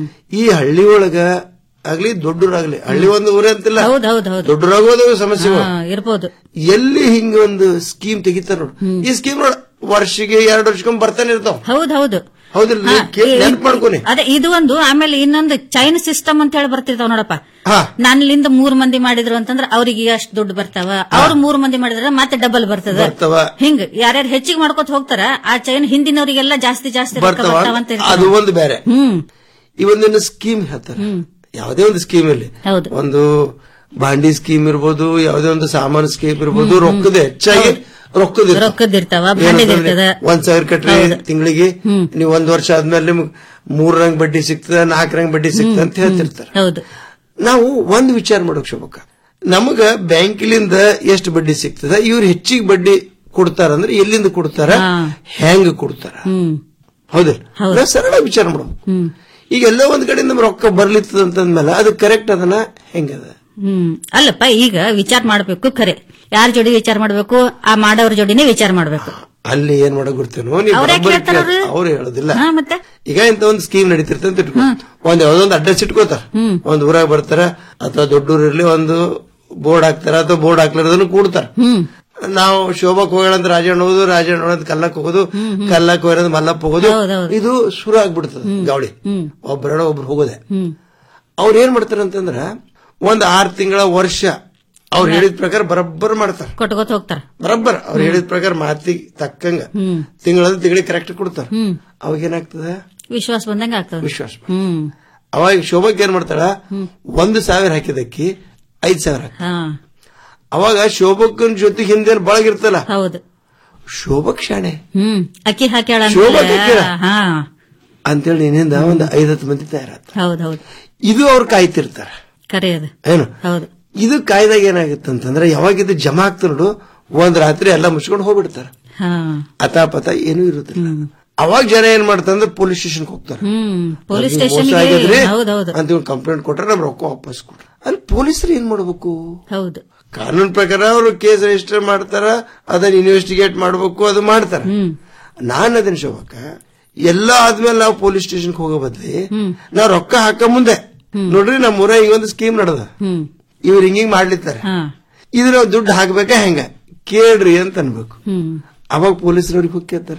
ಈ ಹಳ್ಳಿ ಒಳಗ ಆಗ್ಲಿ ದೊಡ್ಡರಾಗ್ಲಿ ಹಳ್ಳಿ ಒಂದು ಊರೇ ಅಂತಿಲ್ಲ ಹೌದು ಹೌದು ಹೌದು ದೊಡ್ಡರಾಗೋದು ಸಮಸ್ಯೆಗಳು ಹಾ, ಇರ್ಬೋದು ಎಲ್ಲಿ ಹಿಂಗ ಒಂದು ಸ್ಕೀಮ್ ತೆಗಿತಾರ ನೋಡು ಈ ಸ್ಕೀಮ್ ನೋಡ ವರ್ಷಿಗೆ ಎರಡು ವರ್ಷಕ್ಕೊಮ್ಮೆ ಬರ್ತಾನೆ ಇರ್ತಾವ ಹೌದು ಹೌದು ಹೌದಿಲ್ಲ ಹಾ, ಈ- ನೆನ್ಪು ಮಾಡ್ಕೊನಿ ಅದೇ ಇದು ಒಂದು ಆಮೇಲೆ ಇನ್ನೊಂದು ಚೈನ್ ಸಿಸ್ಟಮ್ ಅಂತ ಹೇಳಿ ಬರ್ತಿರ್ತಾವ ನೋಡಪ್ಪ ಹಾ ನನ್ನಿಂದ ಮೂರ್ ಮಂದಿ ಮಾಡಿದ್ರು ಅಂತಂದ್ರೆ ಅವ್ರಿಗೆ ಅಷ್ಟು ದುಡ್ಡು ಬರ್ತಾವ ಅವ್ರು ಮೂರ್ ಮಂದಿ ಮಾಡಿದ್ರೆ ಮತ್ತೆ ಡಬಲ್ ಬರ್ತದ ಬರ್ತಾವ ಹಿಂಗ್ ಯಾರ್ಯಾರು ಹೆಚ್ಚಿಗೆ ಮಾಡ್ಕೊತ ಹೋಗ್ತಾರ ಆ ಚೈನ್ ಹಿಂದಿನವರಿಗೆಲ್ಲ ಜಾಸ್ತಿ ಜಾಸ್ತಿ ರೊಕ್ಕ ಬರ್ತಾವ ಬರ್ತಾವ ಅಂತ ಇರ್ತದೆ. ಅದು ಒಂದು ಬೇರೆ ಹ್ಮ್ ಈ ಒಂದಿನ ಸ್ಕೀಮ್ ಹೇಳ್ತಾರೆ ಯಾವುದೇ ಒಂದು ಸ್ಕೀಮ್ ಇರಲಿ ಹೌದು ಒಂದು ಬಾಂಡಿ ಸ್ಕೀಮ್ ಇರ್ಬೋದು ಯಾವುದೇ ಒಂದು ಸಾಮಾನು ಸ್ಕೀಮ್ ಇರ್ಬೋದು ರೊಕ್ಕದ ಹೆಚ್ಚಾಗಿ ರೊಕ್ಕದ ರೊಕ್ಕದಿರ್ತಾವ ಬಾಂಡೆದಿರ್ತದ ಒಂದ್ ಸಾವಿರ ಕಟ್ರಿ ತಿಂಗಳಿಗೆ ನೀವು ಒಂದ್ ವರ್ಷ ಆದ್ಮೇಲೆ ನಿಮ್ಗೆ ಮೂರ್ ರಂಗ್ ಬಡ್ಡಿ ಸಿಗ್ತದ ನಾಲ್ಕು ರಂಗ್ ಬಡ್ಡಿ ಸಿಗ್ತದ ಅಂತ ಹೇಳ್ತಿರ್ತಾರೆ ಹೌದು ನಾವು ಒಂದ್ ವಿಚಾರ ಮಾಡೋಕ್ ಶೋಭಕ್ಕ ನಮಗ ಬ್ಯಾಂಕಿಲಿಂದ ಎಷ್ಟು ಬಡ್ಡಿ ಸಿಗ್ತದ ಇವ್ರು ಹೆಚ್ಚಿಗೆ ಬಡ್ಡಿ ಕೊಡ್ತಾರ ಅಂದ್ರೆ ಎಲ್ಲಿಂದ ಕೊಡ್ತಾರ ಹೆಂಗ್ ಕೊಡ್ತಾರ ಹ್ಮ್ ಹೌದಿಲ್ಲ ನಾವು ಸರಳ ವಿಚಾರ ಮಾಡ್ಬೇಕು ಈಗ ಎಲ್ಲೋ ಒಂದ್ ಕಡೆ ನಮ್ ರೊಕ್ಕ ಬರ್ಲಿತ್ತದ ಅಂತಂದ್ಮೇಲೆ ಅದು ಕರೆಕ್ಟ್ ಅದನ್ನ ಹೆಂಗದ ಹ್ಮ್ ಅಲ್ಲಪ್ಪ ಈಗ ವಿಚಾರ ಮಾಡ್ಬೇಕು ಖರೆ ಯಾರ ಜೋಡಿ ವಿಚಾರ ಮಾಡ್ಬೇಕು ಆ ಮಾಡೋರ್ ಜೋಡಿನೇ ವಿಚಾರ ಮಾಡ್ಬೇಕು ಅಲ್ಲಿ ಏನ್ ಮಾಡಕ್ ಗೊತ್ತೇನೋ ನೀವು ಅವ್ರ್ ಯಾಕ್ ಹೇಳ್ತಾರ್ ಅವ್ರು? ಅವ್ರು ಹೇಳೋದಿಲ್ಲ ಹಾ ಮತ್ತೆ ಈಗ ಇಂತ ಒಂದು ಸ್ಕೀಮ್ ನಡೀತಿರ್ತದೆ ಅಂತ ಇಟ್ಕೊ ಒಂದ್ ಯಾವ್ದೊಂದು ಅಡ್ರೆಸ್ ಇಟ್ಕೋತಾರ ಒಂದ್ ಊರಾಗ ಬರ್ತಾರ ಅಥವಾ ದೊಡ್ಡ ಇರ್ಲಿ ಒಂದು ಬೋರ್ಡ್ ಹಾಕ್ತಾರ ಅಥವಾ ಬೋರ್ಡ್ ಹಾಕ್ಲಾರ್ದನ್ನು ಕೂಡ್ತಾರ ನಾವು ಶೋಭಕ್ ಹೋಗೋಣ ಅಂತ ರಾಜಣ್ಣ ಹೋಗೋದು ರಾಜಣ್ಣ ಹೋಗೋದು ಕಲ್ಲಕ್ ಹೋಗೋದು ಕಲ್ಲಕ್ ಹೋಗೋದು ಮಲ್ಲಪ್ಪ ಹೋಗೋದು ಇದು ಶುರು ಆಗ್ಬಿಡ್ತದ ಗಾವಳಿ ಒಬ್ಬರ ಒಬ್ರು ಹೋಗೋದೆ ಅವ್ರ ಏನ್ ಮಾಡ್ತಾರ ಅಂತಂದ್ರ ಒಂದ್ ಆರ್ ತಿಂಗಳ ವರ್ಷ ಅವ್ರು ಹೇಳಿದ ಪ್ರಕಾರ ಬರಬ್ಬರ್ ಮಾಡ್ತಾರ ಕೊಟ್ಕೋತ ಹೋಗ್ತಾರ ಬರಬ್ಬರ್ ಅವ್ರು ಹೇಳಿದ ಪ್ರಕಾರ ಮಾತಿಗೆ ತಕ್ಕಂಗ ತಿಂಗಳ ತಿಂಗಳಿಗೆ ಕರೆಕ್ಟ್ ಕೊಡ್ತಾರ ಅವಾಗ ಏನಾಗ್ತದ ವಿಶ್ವಾಸ ಬಂದಂಗ ಆಗ್ತದ ವಿಶ್ವಾಸ ಹ್ಮ್ ಅವಾಗ ಶೋಭಕ್ ಏನ್ ಮಾಡ್ತಾಳ ಒಂದು ಸಾವಿರ ಹಾಕಿದಕ್ಕಿ ಐದ್ ಸಾವಿರ ಹಾಕ್ತಾಳ. ಹಾ ಅವಾಗ ಶೋಭಕ್ಕನ್ ಜೊತೆಗೆ ಹಿಂದೆ ಬಳಗಿರ್ತಲ್ಲ ಹೌದು ಶೋಭಕ್ ಶಾಣೆ ಹ್ಮ್ ಅಕ್ಕಿ ಹಾಕ್ಯಾಳ ಶೋಭಾ ಅಂದ್ಮೇಲೆ, ಹಾಕ್ಯಾಳ. ಹಾ ಅಂತೇಳಿ ನಿನ್ನಿಂದ ಒಂದು ಐದತ್ತು ಮಂದಿ ತಯಾರಾತ ಹೌದ್ ಹೌದು ಇದು ಅವ್ರು ಕಾಯ್ತಿರ್ತಾರ ಕರೆ ಅದು ಏನು ಹೌದು ಇದು ಕಾಯ್ದಾಗ ಏನಾಗುತ್ತೆ ಅಂತಂದ್ರೆ ಯಾವಾಗ ಇದು ಜಮಾ ಆಗ್ತ ನೋಡು ಒಂದ್ ರಾತ್ರಿ ಎಲ್ಲ ಮುಚ್ಕೊಂಡು ಹೋಗ್ಬಿಡ್ತಾರ ಹಾ ಅತಾಪತ ಏನೂ ಇರುದಿಲ್ಲ ಅವಾಗ ಜನ ಏನ್ ಮಾಡ್ತಾರಂದ್ರೆ ಪೊಲೀಸ್ ಸ್ಟೇಷನ್ ಹೋಗ್ತಾರೆ ಹ್ಮ್ ಪೊಲೀಸ್ ನಮ್ಗೆ ಮೋಸ ಸ್ಟೇಷನ್ ಆಗಿದ್ರಿ ಹೌದೌದು ಅಂತ ಕಂಪ್ಲೇಂಟ್ ಕೊಟ್ರೆ ನಮ್ ರೊಕ್ಕ ವಾಪಸ್ ಕೊಡ್ರಿ ಅಲ್ಲಿ ಪೊಲೀಸರು ಏನ್ ಮಾಡ್ಬೇಕು ಹೌದು ಕಾನೂನು ಪ್ರಕಾರ ಅವರು ಕೇಸ್ ರಿಜಿಸ್ಟರ್ ಮಾಡ್ತಾರ ಅದನ್ನ ಇನ್ವೆಸ್ಟಿಗೇಟ್ ಮಾಡ್ಬೇಕು ಅದು ಮಾಡ್ತಾರ ನಾನ್ ಅದನ್ನ ಶೋಭಕ್ಕ ಎಲ್ಲ ಆದ್ಮೇಲೆ ನಾವು ಪೊಲೀಸ್ ಸ್ಟೇಷನ್ ಹೋಗೋ ಬದ್ಲಿ ನಾವ್ ರೊಕ್ಕ ಹಾಕ ಮುಂದೆ ನೋಡ್ರಿ ನಮ್ಮ ಊರ ಈಗ ಒಂದು ಸ್ಕೀಮ್ ನಡೆದ ಹ್ಮ್ ಇವ್ರು ಹಿಂಗಿಂಗ್ ಮಾಡ್ಲಿತ್ತಾರೆ ಹಾ ಇದು ನಾವು ದುಡ್ಡು ಹಾಕ್ಬೇಕಾ ಹೆಂಗ ಕೇಳ್ರಿ ಅಂತ ಅನ್ಬೇಕು ಹ್ಮ್ ಅವಾಗ ಪೊಲೀಸರವ್ರಿಗೆ ಹೋಗಿ ಕೇಳ್ತಾರ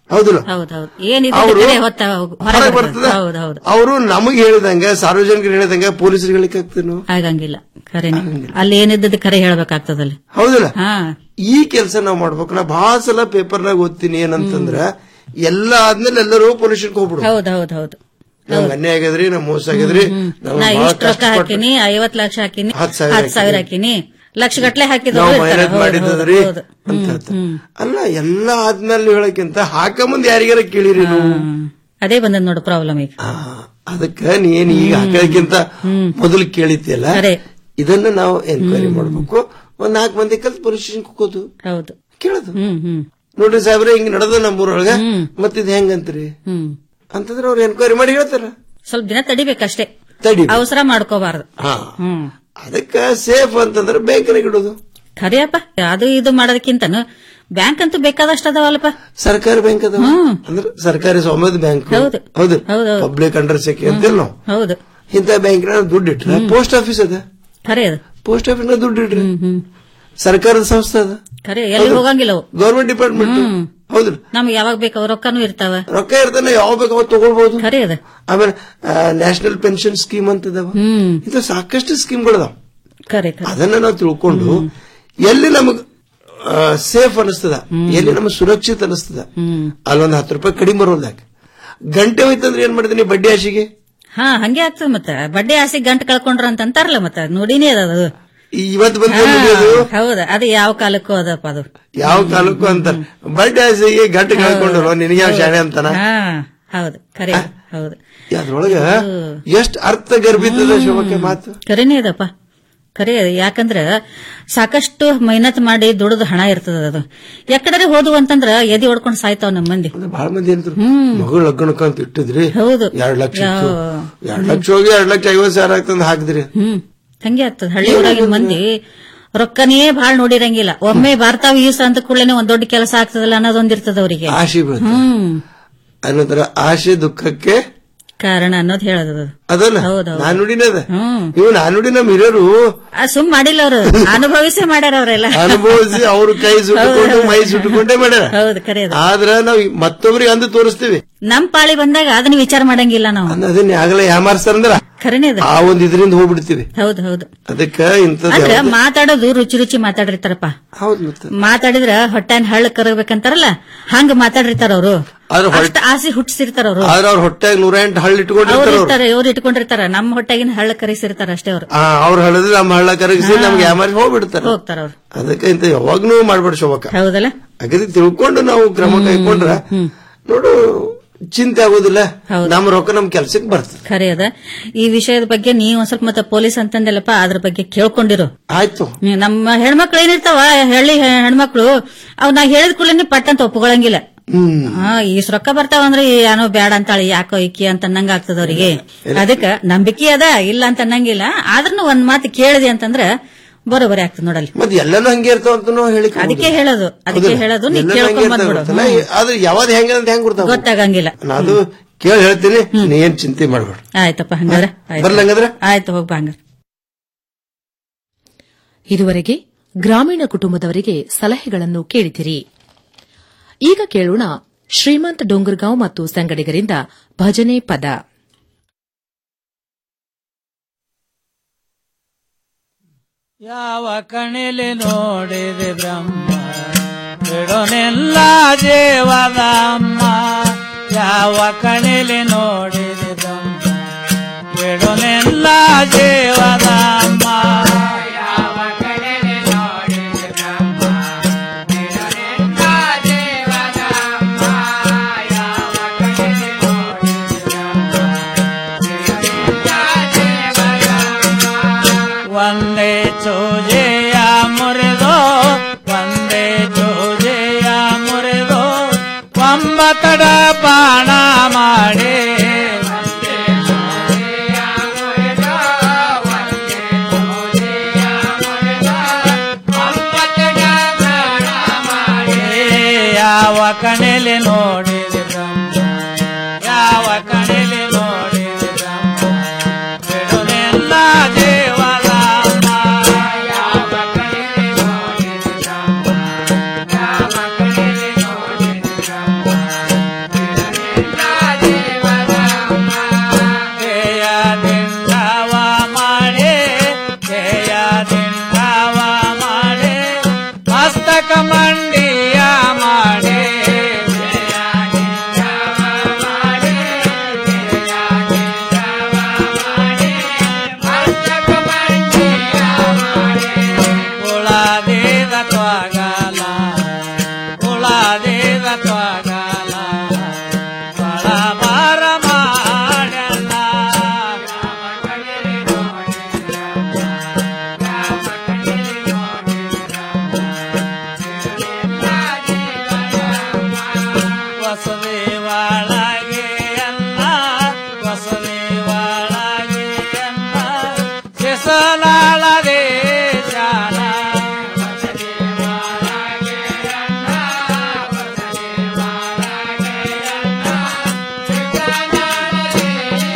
ಹೌದಿಲ್ಲ ಹೌದೌದು ಏನಿದೆ ಅವ್ರು ಕರೆ ಹೊತ್ತ ಹೋಗು- ಹೊರಗೆ ಹೊರಗೆ ಬರ್ತದೆ. ಬರ್ತದ ಹೌದು ಹೌದು ಅವರು ನಮಗೆ ಹೇಳಿದಂಗ ಸಾರ್ವಜನಿಕರು ಹೇಳಿದಂಗ ಪೊಲೀಸರಿಗೆ ಹೇಳಿಕ್ ಆಗ್ತೇನು ಆಗಂಗಿಲ್ಲ ಖರೇನೆ ಅಲ್ಲಿ ಏನಿದ್ದದ್ದು ಖರೆ ಹೇಳ್ಬೇಕಾಗ್ತದಲ್ಲಿ ಹೌದಿಲ್ಲ ಹಾ ಈ ಕೆಲಸ ನಾವ್ ಮಾಡ್ಬೇಕು ನಾ ಬಹಳ ಸಲ ಪೇಪರ್ನಾಗ ಓದ್ತೀನಿ ಏನಂತಂದ್ರ ಎಲ್ಲ ಆದ್ಮೇಲೆ ಎಲ್ಲರೂ ಪೊಲೀಸರಿಗೆ ಹೋಗ್ಬಿಡು ಹೌದು ಹೌದು ಹೌದು ನಮ್ಗೆ ಅನ್ಯಾಯ ಆಗ್ಯದ್ರಿ ನಮ್ ಮೋಸ ಆಗ್ಯದ್ರಿ ನಾವು ನಾ ಬಹಳ ಇಷ್ಟು ರೊಕ್ಕ ಕಷ್ಟಪಟ್ಟು ಹಾಕಿನಿ ಐವತ್ ಲಕ್ಷ ಹಾಕಿನಿ ಹತ್ತ್ ಸಾವಿರ ಹತ್ತು ಸಾವಿರ ಹಾಕಿನಿ ಲಕ್ಷ ಗಟ್ಲೆ ಹಾಕಿದ್ರು ನಾವು ಇರ್ತಾರೆ. ಮೈನತ್ ಹೌದು, ಮಾಡಿದ್ದದ್ರಿ ಹೌದು, ಅಂತ ಹೇಳ್ತಾರೆ. ಅಲ್ಲ ಎಲ್ಲ ಆದ್ಮೇಲೆ ನೀವು ಹೇಳಕ್ಕಿಂತ ಹಾಕ ಮುಂದೆ ಯಾರಿಗಾರ ಕೇಳಿರಿ ನೀವು ಅದೇ ಬಂದದ್ ನೋಡು ಪ್ರಾಬ್ಲಮ್ ಈಗ ಅದಕ್ಕ ನೀನ್ ಈಗ ಹಾಕೋದಕ್ಕಿಂತ ಮೊದಲು ಕೇಳಿದ್ಯಲ್ಲ ಖರೆ. ಇದನ್ನ ನಾವು ಎನ್ಕ್ವೈರಿ ಮಾಡ್ಬೇಕು ಒಂದ್ ನಾಲ್ಕು ಮಂದಿ ಕಲ್ತು ಪೊಲೀಸ್ ಸ್ಟೇಷನ್ ಕೂಕೋದು ಹೌದು ಕೇಳೋದು ಹ್ಮ್ ಹ್ಮ್ ನೋಡ್ರಿ ಸಾಹೇಬ್ರೆ ಹಿಂಗ್ ನಡೆದ ನಮ್ಮೂರೊಳಗ ಮತ್ತಿದ್ ಹೆಂಗಂತ್ರಿ ಹ್ಮ್ ಅಂತಂದ್ರೆ ಅವ್ರು ಎನ್ಕ್ವೈರಿ ಮಾಡಿ ಹೇಳ್ತಾರ ಸ್ವಲ್ಪ ದಿನ ತಡಿಬೇಕಷ್ಟೇ ತಡಿ ಅವಸರ ಮಾಡ್ಕೋಬಾರ್ದು ಹಾ ಹ್ಮ್ ಅದಕ್ಕ ಸೇಫ್ ಅಂತಂದ್ರೆ ಬ್ಯಾಂಕ್ನಾಗ ಇಡೋದು ಖರೆಯಪ್ಪ ಅದು ಇದು ಮಾಡೋದಕ್ಕಿಂತನು ಬ್ಯಾಂಕ್ ಅಂತೂ ಬೇಕಾದಷ್ಟು ಅದಾವಲ್ಲಪ್ಪ ಸರ್ಕಾರಿ ಬ್ಯಾಂಕ್ ಅದ ಅಂದ್ರೆ ಸರ್ಕಾರಿ ಸ್ವಾಮ್ಯದ ಬ್ಯಾಂಕ್ ಹೌದು. ಹೌದು ಹೌದು, ಹೌದು. ಪಬ್ಲಿಕ್ ಅಂಡರ್ ಸೆಕ್ಯೂ ಅಂತಿಲ್ಲ ನಾವು ಹೌದು ಇಂಥ ಬ್ಯಾಂಕ್ನ ದುಡ್ಡು ಇಟ್ರೆ ಪೋಸ್ಟ್ ಆಫೀಸ್ ಅದ ಖರೆ ಅದು ಪೋಸ್ಟ್ ಆಫೀಸ್ ನ ದುಡ್ಡು ಇಡ್ರಿ ಸರ್ಕಾರದ ಸಂಸ್ಥೆ ಅದ ಖರೆ ಎಲ್ಲಿ ಹೋಗಂಗಿಲ್ಲ ಅವು ಗೌರ್ಮೆಂಟ್ ಡಿಪಾರ್ಟ್ಮೆಂಟ್ ಹೌದು ನಮ್ಗೆ ಯಾವಾಗ ಬೇಕು ರೊಕ್ಕನೂ ಇರ್ತಾವ ರೊಕ್ಕ ಇರ್ತಾನೆ ಯಾವ ಬೇಕು ಅವಾಗ ತಗೊಳ್ಬಹುದು ಖರೆ ಅದ ಆಮೇಲೆ ನ್ಯಾಷನಲ್ ಪೆನ್ಷನ್ ಸ್ಕೀಮ್ ಅಂತ ಇದಾವ ಹ್ಮ್ ಇಂಥ ಸಾಕಷ್ಟು ಸ್ಕೀಮ್ಗಳದಾವ ಖರೆ ಖರೆ ಅದನ್ನ ನಾವು ತಿಳ್ಕೊಂಡು ಎಲ್ಲಿ ನಮಗ್ ಸೇಫ್ ಅನಿಸ್ತದ ಎಲ್ಲಿ ನಮಗ್ ಸುರಕ್ಷಿತ ಅನಿಸ್ತದ ಅಲ್ಲೊಂದ್ ಹತ್ತು ರೂಪಾಯಿ ಕಡಿಮೆ ಬರೋದಾಗ ಗಂಟೆ ಹೋಯ್ತಂದ್ರೆ ಏನ್ ಮಾಡಿದೀನಿ ಬಡ್ಡಿ ಆಶಿಗೆ ಹಾ ಹಂಗೆ ಆಗ್ತದ ಮತ್ತ ಬಡ್ಡಿ ಆಸೆ ಗಂಟು ಕಳ್ಕೊಂಡ್ರ ಅಂತ ಅಂತಾರಲ್ಲ ಮತ್ತ ನೋಡಿನೇ ಅದ ಅದು ಇವತ್ತು ಬಂದು ಹಾ, ಮುಗಿಯೋದು ಹೌದು ಅದು ಯಾವ ಕಾಲಕ್ಕೂ ಅದಪ್ಪ ಅದು ಯಾವ ಕಾಲಕ್ಕೂ ಅಂತ ಬಡ್ಡಿ ಆಸೆಗೆ ಗಂಟೆ ಕಳ್ಕೊಂಡ್ರು ನಿನಗೆ ಯಾವ ಶಾಣೆ ಅಂತಾನ ಹಾ ಹೌದು ಖರೆ ಹೌದು ಅದ್ರೊಳಗ ಎಷ್ಟ್ ಅರ್ಥ ಗರ್ಭಿತದ ಶೋಭಕ್ಕೆ ಮಾತು ಖರೇನೆ ಅದಪ್ಪ ಖರೆ ಅದು. ಯಾಕಂದ್ರ ಸಾಕಷ್ಟು ಮೆಹನತ್ ಮಾಡಿ ದುಡಿದು ಹಣ ಇರ್ತದ ಅದು ಎಕಡೆ ಹೋದು ಅಂತಂದ್ರ ಎದಿ ಹೊಡ್ಕೊಂಡ್ ಸಾಯ್ತಾವ್ ನಮ್ಮ ಮಂದಿ ಬಹಳ ಮಂದಿ ಅಂದ್ರು ಮಗಳು ಲಗ್ನಕ್ಕ ಅಂತ ಇಟ್ಟಿದ್ರಿ ಹೌದು ಎರಡ್ ಲಕ್ಷ ಇತ್ತು. ಯಾವ- ಎರಡ್ ಲಕ್ಷ ಹೋಗಿ ಎರಡ್ ಲಕ್ಷ ಐವತ್ ಸಾವಿರ ಆಗ್ತಂದ್ ಹಾಕಿದ್ರಿ ಹ್ಮ್ ಹಂಗೆ ಆಗ್ತದ ಹಳ್ಳಿ ಊರಾಗಿನ ಮಂದಿ ರೊಕ್ಕನೇ ಬಾಳ್ ನೋಡಿರಂಗಿಲ್ಲ ಒಮ್ಮೆ ಬರ್ತಾವ ಈಸ ಅಂತ ಕೂಡಲೇ ಒಂದ್ ದೊಡ್ಡ ಕೆಲಸ ಆಗ್ತದಲ್ಲ ಅನ್ನೋದೊಂದಿರ್ತದ ಅವರಿಗೆ ಆಶೆ ಬೀಳುತ್ತೆ ಹ್ಮ್ ಅನ್ನೋದ್ರ ಆಶೆ ದುಃಖಕ್ಕೆ ಕಾರಣ ಅನ್ನೋದ್ ಹೇಳೋದು ಅದು. ಅದಲ್ಲ ಹೌದೌದು. ನಾನುಡಿನದ ಹ್ಮ್ ಇವು ನಾನುಡಿ ನಮ್ ಹಿರಿಯರು ಆ ಸುಮ್ ಮಾಡಿಲ್ಲ ಅವರು ಅನುಭವಿಸೇ ಮಾಡ್ಯಾರ ಅವರೆಲ್ಲ ಅನುಭವಿಸಿ ಅವ್ರ ಕೈ ಸುಟ್ಟುಕೊಂಡು ಮೈ ಸುಟ್ಟುಕೊಂಡೇ ಮಾಡ್ಯಾರ ಹೌದು ಖರೆ ಅದು. ಆದ್ರ ನಾವ್ ಮತ್ತೊಬ್ರಿಗೆ ಅಂದು ತೋರಿಸ್ತೀವಿ ನಮ್ ಪಾಳಿ ಬಂದಾಗ ಅದನ್ನ ವಿಚಾರ ಮಾಡಂಗಿಲ್ಲ ನಾವು ಅದನ್ನ ಆಗಲೇ ಯಾಮಾರ್ಸ್ತಾರಂದ್ರ ಖರೇನೆ ಅದು ಆ ಒಂದ್ ಇದರಿಂದ ಹೋಗ್ಬಿಡ್ತೀವಿ ಹೌದು ಹೌದು ಅದಕ್ಕ ಇಂಥದ್ ಅಂದ್ರ ಯಾವ್ದು- ಮಾತಾಡೋದು ರುಚಿ ರುಚಿ ಮಾತಾಡಿರ್ತಾರಪ್ಪ ಹೌದ್ ಮತ್ತೆ ಮಾತಾಡಿದ್ರ ಹೊಟ್ಟೆನ್ ಹಳ್ಳ ಕರಬೇಕಂತಾರಲ್ಲ ಹಂಗ ಮಾತಾಡಿರ್ತಾರ ಅವರು ಆದ್ರೆ ಹೊಟ್ಟೆ- ಅಷ್ಟ ಆಸೆ ಹುಟ್ಟಿಸಿರ್ತಾರ ಅವರು ಆದ್ರ ಅವ್ರ ಹೊಟ್ಟೆಗ್ ನೂರ ಎಂಟು ಹಳ್ಳ ಅವ್ರು ಇಟ್ಕೊಂಡಿರ್ತಾರ ಅವ್ರು ಇರ್ತಾರೆ ಇವ್ರು ಇಟ್ಕೊಂಡಿರ್ತಾರ ನಮ್ಮ ಹೊಟ್ಟೆಗಿನ ಹಳ್ಳ ಕರೆಸಿರ್ತಾರ ಅಷ್ಟೇ ಅವ್ರು ಆ, ಅವ್ರ ಹಳ್ಳದ್ರೆ ನಮ್ಮ ಹಳ್ಳ ಕರಗಿಸಿ ನಮ್ಗೆ ಯಾಮಾರಿ ಹೋಗ್ಬಿಡ್ತಾರ ಹೋಗ್ತಾರ ಅವ್ರು ಅದಕ್ಕೆ ಇಂತ ಯಾವಾಗ್ನೂ ಮಾಡ್ಬೇಡ ಶೋಭಕ್ಕ ಹೌದಲ್ಲ ಹಾಗಾದ್ರೆ ತಿಳ್ಕೊಂಡು ನಾವು ಕ್ರಮ ಕೈಕೊಂಡ್ರ ನೋಡು ಚಿಂತೆ ಆಗೋದಿಲ್ಲ ನಮ್ಮ ರೊಕ್ಕ ನಮ್ ಕೆಲ್ಸಕ್ಕೆ ಬರ್ತದೆ ಖರೆ ಅದ ಈ ವಿಷಯದ ಬಗ್ಗೆ ನೀವ್ ಒಂದ್ ಸ್ವಲ್ಪ ಮತ್ತೆ ಪೊಲೀಸ್ ಅಂತಂದಲ್ಲಪ್ಪ ಅದ್ರ ಬಗ್ಗೆ ಕೇಳ್ಕೊಂಡಿರು ಆಯ್ತು ಹ್ಮ್, ನಮ್ಮ ಹೆಣ್ಮಕ್ಳು ಏನಿರ್ತಾವ ಹಳ್ಳಿ ಹೆ- ಹೆಣ್ಮಕ್ಳು ಅವ್ ನಾ ಹೇಳಿದ ಕೂಡಲೇ ಪಟ್ ಅಂತ ಒಪ್ಕೊಳಂಗಿಲ್ಲ ಹ್ಮ್ ಹಾ ಈಸ್ ರೊಕ್ಕ ಬರ್ತಾವಂದ್ರೆ ಏನೋ ಬ್ಯಾಡ ಅಂತಾಳಿ ಯಾಕೋ ಇಕ್ಕಿ ಅಂತ ಅನ್ನಂಗ ಆಗ್ತದ ಅವ್ರಿಗೆ ಅದಕ್ಕ ನಂಬಿಕೆ ಅದ ಇಲ್ಲ ಅಂತ ಅನ್ನಂಗಿಲ್ಲ ಆದ್ರೂ ಒಂದ್ ಮಾತು ಕೇಳಿದೆ ಅಂತಂದ್ರ ಬರೋಬರಿ ಆಗ್ತದ ನೋಡಲ್ಲಿ ಮತ್ತೆ ಎಲ್ಲಾನು ಹಂಗೆ ಇರ್ತಾವ ಅಂತ ಹೇಳಿ ಅದಕ್ಕೆ ಹೇಳೋದು ಅದಕ್ಕೆ ಹೇಳೋದು ನೀ ಕೇಳ್ಕೊಂಡ್ ಬಂದ್ಬಿಡು ಆದ್ರೆ ಯಾವ್ದು ಹೆಂಗ ಅಂತ ಹೆಂಗ್ ಗೊತ್ತಾಗ ಗೊತ್ತಾಗಂಗಿಲ್ಲ ನಾನು ಅದು ಕೇಳಿ ಹೇಳ್ತೀನಿ ನೀ ಏನ್ ಚಿಂತೆ ಮಾಡ್ಬೇಡ ಆಯ್ತಪ್ಪ ಹಂಗಾರ ಆಯ್ತು. ಬರ್ಲ ಹಂಗಾದ್ರೆ? ಆಯ್ತು ಹೋಗ್ಬಾ ಹಂಗಾರ ಇದುವರೆಗೆ ಗ್ರಾಮೀಣ ಕುಟುಂಬದವರಿಗೆ ಸಲಹೆಗಳನ್ನು ಕೇಳಿದಿರಿ ಈಗ ಕೇಳೋಣ ಶ್ರೀಮಂತ್ ಡೋಂಗರ್ಗಾಂವ್ ಮತ್ತು ಸಂಗಡಿಗರಿಂದ ಭಜನೆ ಪದ ಯಾವ ಕಣಿಲಿ ನೋಡಿದೆ ಬ್ರಹ್ಮ ಬಿಡೋನೆಲ್ಲ ಜೀವದ ಅಮ್ಮ ಯಾವ ಕಣಿಲಿ ನೋಡಿದೆ ಬ್ರಹ್ಮ ಬಿಡೋನೆಲ್ಲ ಜೀವದ ಅಮ್ಮ ಯಾವ ಕಣಿಲಿ ನೋಡಿದೆ ಬ್ರಹ್ಮ ಬಿಡೋನೆಲ್ಲ ಜೀವದ ಅಮ್ಮ ಯಾವ ಕಣಿಲಿ ನೋಡಿದೆ ಒಂದೇ ಚೋಜೆಯ ಮುರಿದೋ ಒಂದೇ ಚೋಜೆಯ ಮುರಿದೋ ಒಂಬತ್ತಡ ಬಾಣ ಮಾಡಿ ಯಾವ ಕಣೆಲೆ ನೋಡಿದ